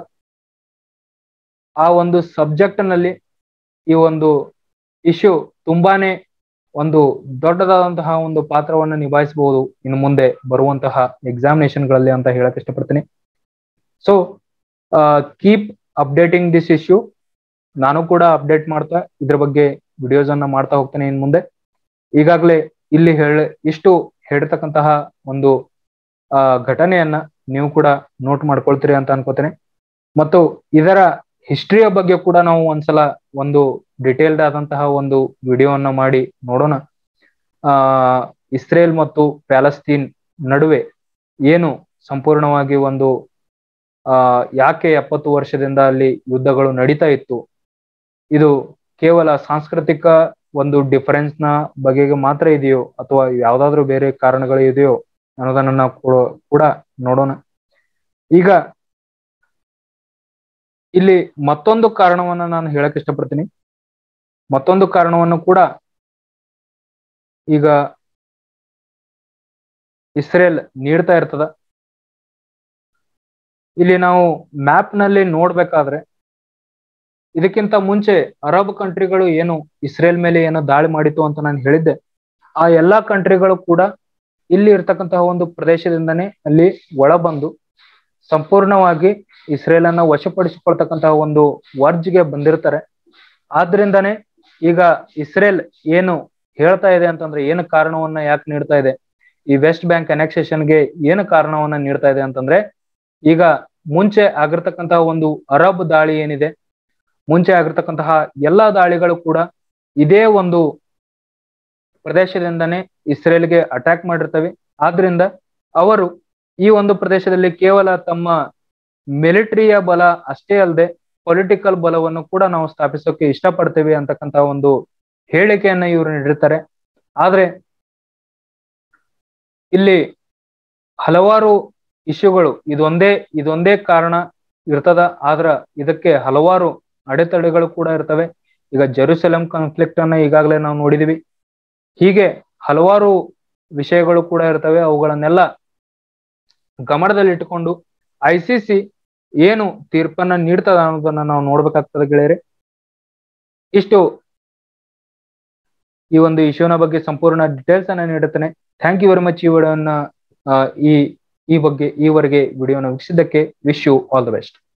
ಆ ಒಂದು ಸಬ್ಜೆಕ್ಟ್ ನಲ್ಲಿ ಈ ಒಂದು ಇಶ್ಯೂ ತುಂಬಾನೇ ಒಂದು ದೊಡ್ಡದಾದಂತಹ ಒಂದು ಪಾತ್ರವನ್ನು ನಿಭಾಯಿಸಬಹುದು ಇನ್ನು ಮುಂದೆ ಬರುವಂತಹ ಎಕ್ಸಾಮಿನೇಷನ್ ಗಳಲ್ಲಿ ಅಂತ ಹೇಳಕ್ ಇಷ್ಟಪಡ್ತೀನಿ so keep updating this issue ನಾನು ಕೂಡ ಅಪ್ಡೇಟ್ ಮಾಡ್ತಾ ಇದ್ರ ಬಗ್ಗೆ ವಿಡಿಯೋಸ್ ಅನ್ನ ಮಾಡ್ತಾ ಹೋಗ್ತೇನೆ ಇನ್ ಮುಂದೆ ಈಗಾಗಲೇ ಇಲ್ಲಿ ಹೇಳ ಇಷ್ಟು ಹೇಳ್ತಕ್ಕಂತಹ ಒಂದು ಆ ಘಟನೆಯನ್ನ ನೀವು ಕೂಡ ನೋಟ್ ಮಾಡ್ಕೊಳ್ತೀರಿ ಅಂತ ಅನ್ಕೋತೇನೆ ಮತ್ತು ಇದರ ಹಿಸ್ಟ್ರಿಯ ಬಗ್ಗೆ ಕೂಡ ನಾವು ಒಂದ್ಸಲ ಒಂದು ಡಿಟೇಲ್ಡ್ ಆದಂತಹ ಒಂದು ವಿಡಿಯೋವನ್ನ ಮಾಡಿ ನೋಡೋಣ ಆ ಇಸ್ರೇಲ್ ಮತ್ತು ಪ್ಯಾಲಸ್ತೀನ್ ನಡುವೆ ಏನು ಸಂಪೂರ್ಣವಾಗಿ ಒಂದು ಆ ಯಾಕೆ ಎಪ್ಪತ್ತು ವರ್ಷದಿಂದ ಅಲ್ಲಿ ಯುದ್ಧಗಳು ನಡೀತಾ ಇತ್ತು ಇದು ಕೇವಲ ಸಾಂಸ್ಕೃತಿಕ ಒಂದು ಡಿಫರೆನ್ಸ್ ನ ಬಗೆಗೆ ಮಾತ್ರ ಇದೆಯೋ ಅಥವಾ ಯಾವ್ದಾದ್ರು ಬೇರೆ ಕಾರಣಗಳು ಇದೆಯೋ ಅನ್ನೋದನ್ನ ನಾವು ಕೂಡ ನೋಡೋಣ ಈಗ ಇಲ್ಲಿ ಮತ್ತೊಂದು ಕಾರಣವನ್ನ ನಾನು ಹೇಳಕ್ ಇಷ್ಟಪಡ್ತೀನಿ ಮತ್ತೊಂದು ಕಾರಣವನ್ನು ಕೂಡ ಈಗ ಇಸ್ರೇಲ್ ನೀಡ್ತಾ ಇರ್ತದ ಇಲ್ಲಿ ನಾವು ಮ್ಯಾಪ್ ನಲ್ಲಿ ನೋಡ್ಬೇಕಾದ್ರೆ ಇದಕ್ಕಿಂತ ಮುಂಚೆ ಅರಬ್ ಕಂಟ್ರಿಗಳು ಏನು ಇಸ್ರೇಲ್ ಮೇಲೆ ಏನೋ ದಾಳಿ ಮಾಡಿತು ಅಂತ ನಾನು ಹೇಳಿದ್ದೆ ಆ ಎಲ್ಲಾ ಕಂಟ್ರಿಗಳು ಕೂಡ ಇಲ್ಲಿ ಇರ್ತಕ್ಕಂತಹ ಒಂದು ಪ್ರದೇಶದಿಂದನೇ ಅಲ್ಲಿ ಒಳ ಬಂದು ಸಂಪೂರ್ಣವಾಗಿ ಇಸ್ರೇಲ್ ಅನ್ನ ವಶಪಡಿಸಿಕೊಳ್ತಕ್ಕಂತಹ ಒಂದು ವರ್ಜ್ಗೆ ಬಂದಿರ್ತಾರೆ ಆದ್ರಿಂದಾನೇ ಈಗ ಇಸ್ರೇಲ್ ಏನು ಹೇಳ್ತಾ ಇದೆ ಅಂತಂದ್ರೆ ಏನು ಕಾರಣವನ್ನ ಯಾಕೆ ನೀಡ್ತಾ ಇದೆ ಈ ವೆಸ್ಟ್ ಬ್ಯಾಂಕ್ ಗೆ ಏನು ಕಾರಣವನ್ನ ನೀಡ್ತಾ ಇದೆ ಅಂತಂದ್ರೆ ಈಗ ಮುಂಚೆ ಆಗಿರ್ತಕ್ಕಂತಹ ಒಂದು ಅರಬ್ ದಾಳಿ ಏನಿದೆ ಮುಂಚೆ ಆಗಿರ್ತಕ್ಕಂತಹ ಎಲ್ಲಾ ದಾಳಿಗಳು ಕೂಡ ಇದೇ ಒಂದು ಪ್ರದೇಶದಿಂದನೇ ಇಸ್ರೇಲ್ಗೆ ಅಟ್ಯಾಕ್ ಮಾಡಿರ್ತವೆ ಆದ್ರಿಂದ ಅವರು ಈ ಒಂದು ಪ್ರದೇಶದಲ್ಲಿ ಕೇವಲ ತಮ್ಮ ಮಿಲಿಟರಿಯ ಬಲ ಅಷ್ಟೇ ಅಲ್ಲದೆ ಪೊಲಿಟಿಕಲ್ ಬಲವನ್ನು ಕೂಡ ನಾವು ಸ್ಥಾಪಿಸೋಕೆ ಇಷ್ಟಪಡ್ತೇವೆ ಅಂತಕ್ಕಂತ ಒಂದು ಹೇಳಿಕೆಯನ್ನ ಇವರು ನೀಡಿರ್ತಾರೆ ಆದ್ರೆ ಇಲ್ಲಿ ಹಲವಾರು ಇಶ್ಯೂಗಳು ಇದೊಂದೇ ಇದೊಂದೇ ಕಾರಣ ಇರ್ತದ ಆದ್ರ ಇದಕ್ಕೆ ಹಲವಾರು ಅಡೆತಡೆಗಳು ಕೂಡ ಇರ್ತವೆ ಈಗ ಜೆರೂಸಲಂ ಕಾನ್ಫ್ಲಿಕ್ಟ್ ಅನ್ನ ಈಗಾಗಲೇ ನಾವು ನೋಡಿದೀವಿ ಹೀಗೆ ಹಲವಾರು ವಿಷಯಗಳು ಕೂಡ ಇರ್ತವೆ ಅವುಗಳನ್ನೆಲ್ಲ ಗಮನದಲ್ಲಿಟ್ಟುಕೊಂಡು ಐ ಸಿ ಸಿ ಏನು ತೀರ್ಪನ್ನ ನೀಡ್ತದ ಅನ್ನೋದನ್ನ ನಾವು ನೋಡ್ಬೇಕಾಗ್ತದೆ ಗೆಳೆಯರೆ ಇಷ್ಟು ಈ ಒಂದು ಇಶ್ಯೂನ ಬಗ್ಗೆ ಸಂಪೂರ್ಣ ಡೀಟೇಲ್ಸ್ ಅನ್ನ ನೀಡುತ್ತೇನೆ ಥ್ಯಾಂಕ್ ಯು ವೆರಿ ಮಚ್ ಈ ವಿಡಿಯೋನ ಈ ಈ ಬಗ್ಗೆ ಈವರೆಗೆ ವಿಡಿಯೋನ ವೀಕ್ಷಿಸಿದ್ದಕ್ಕೆ wish you all the best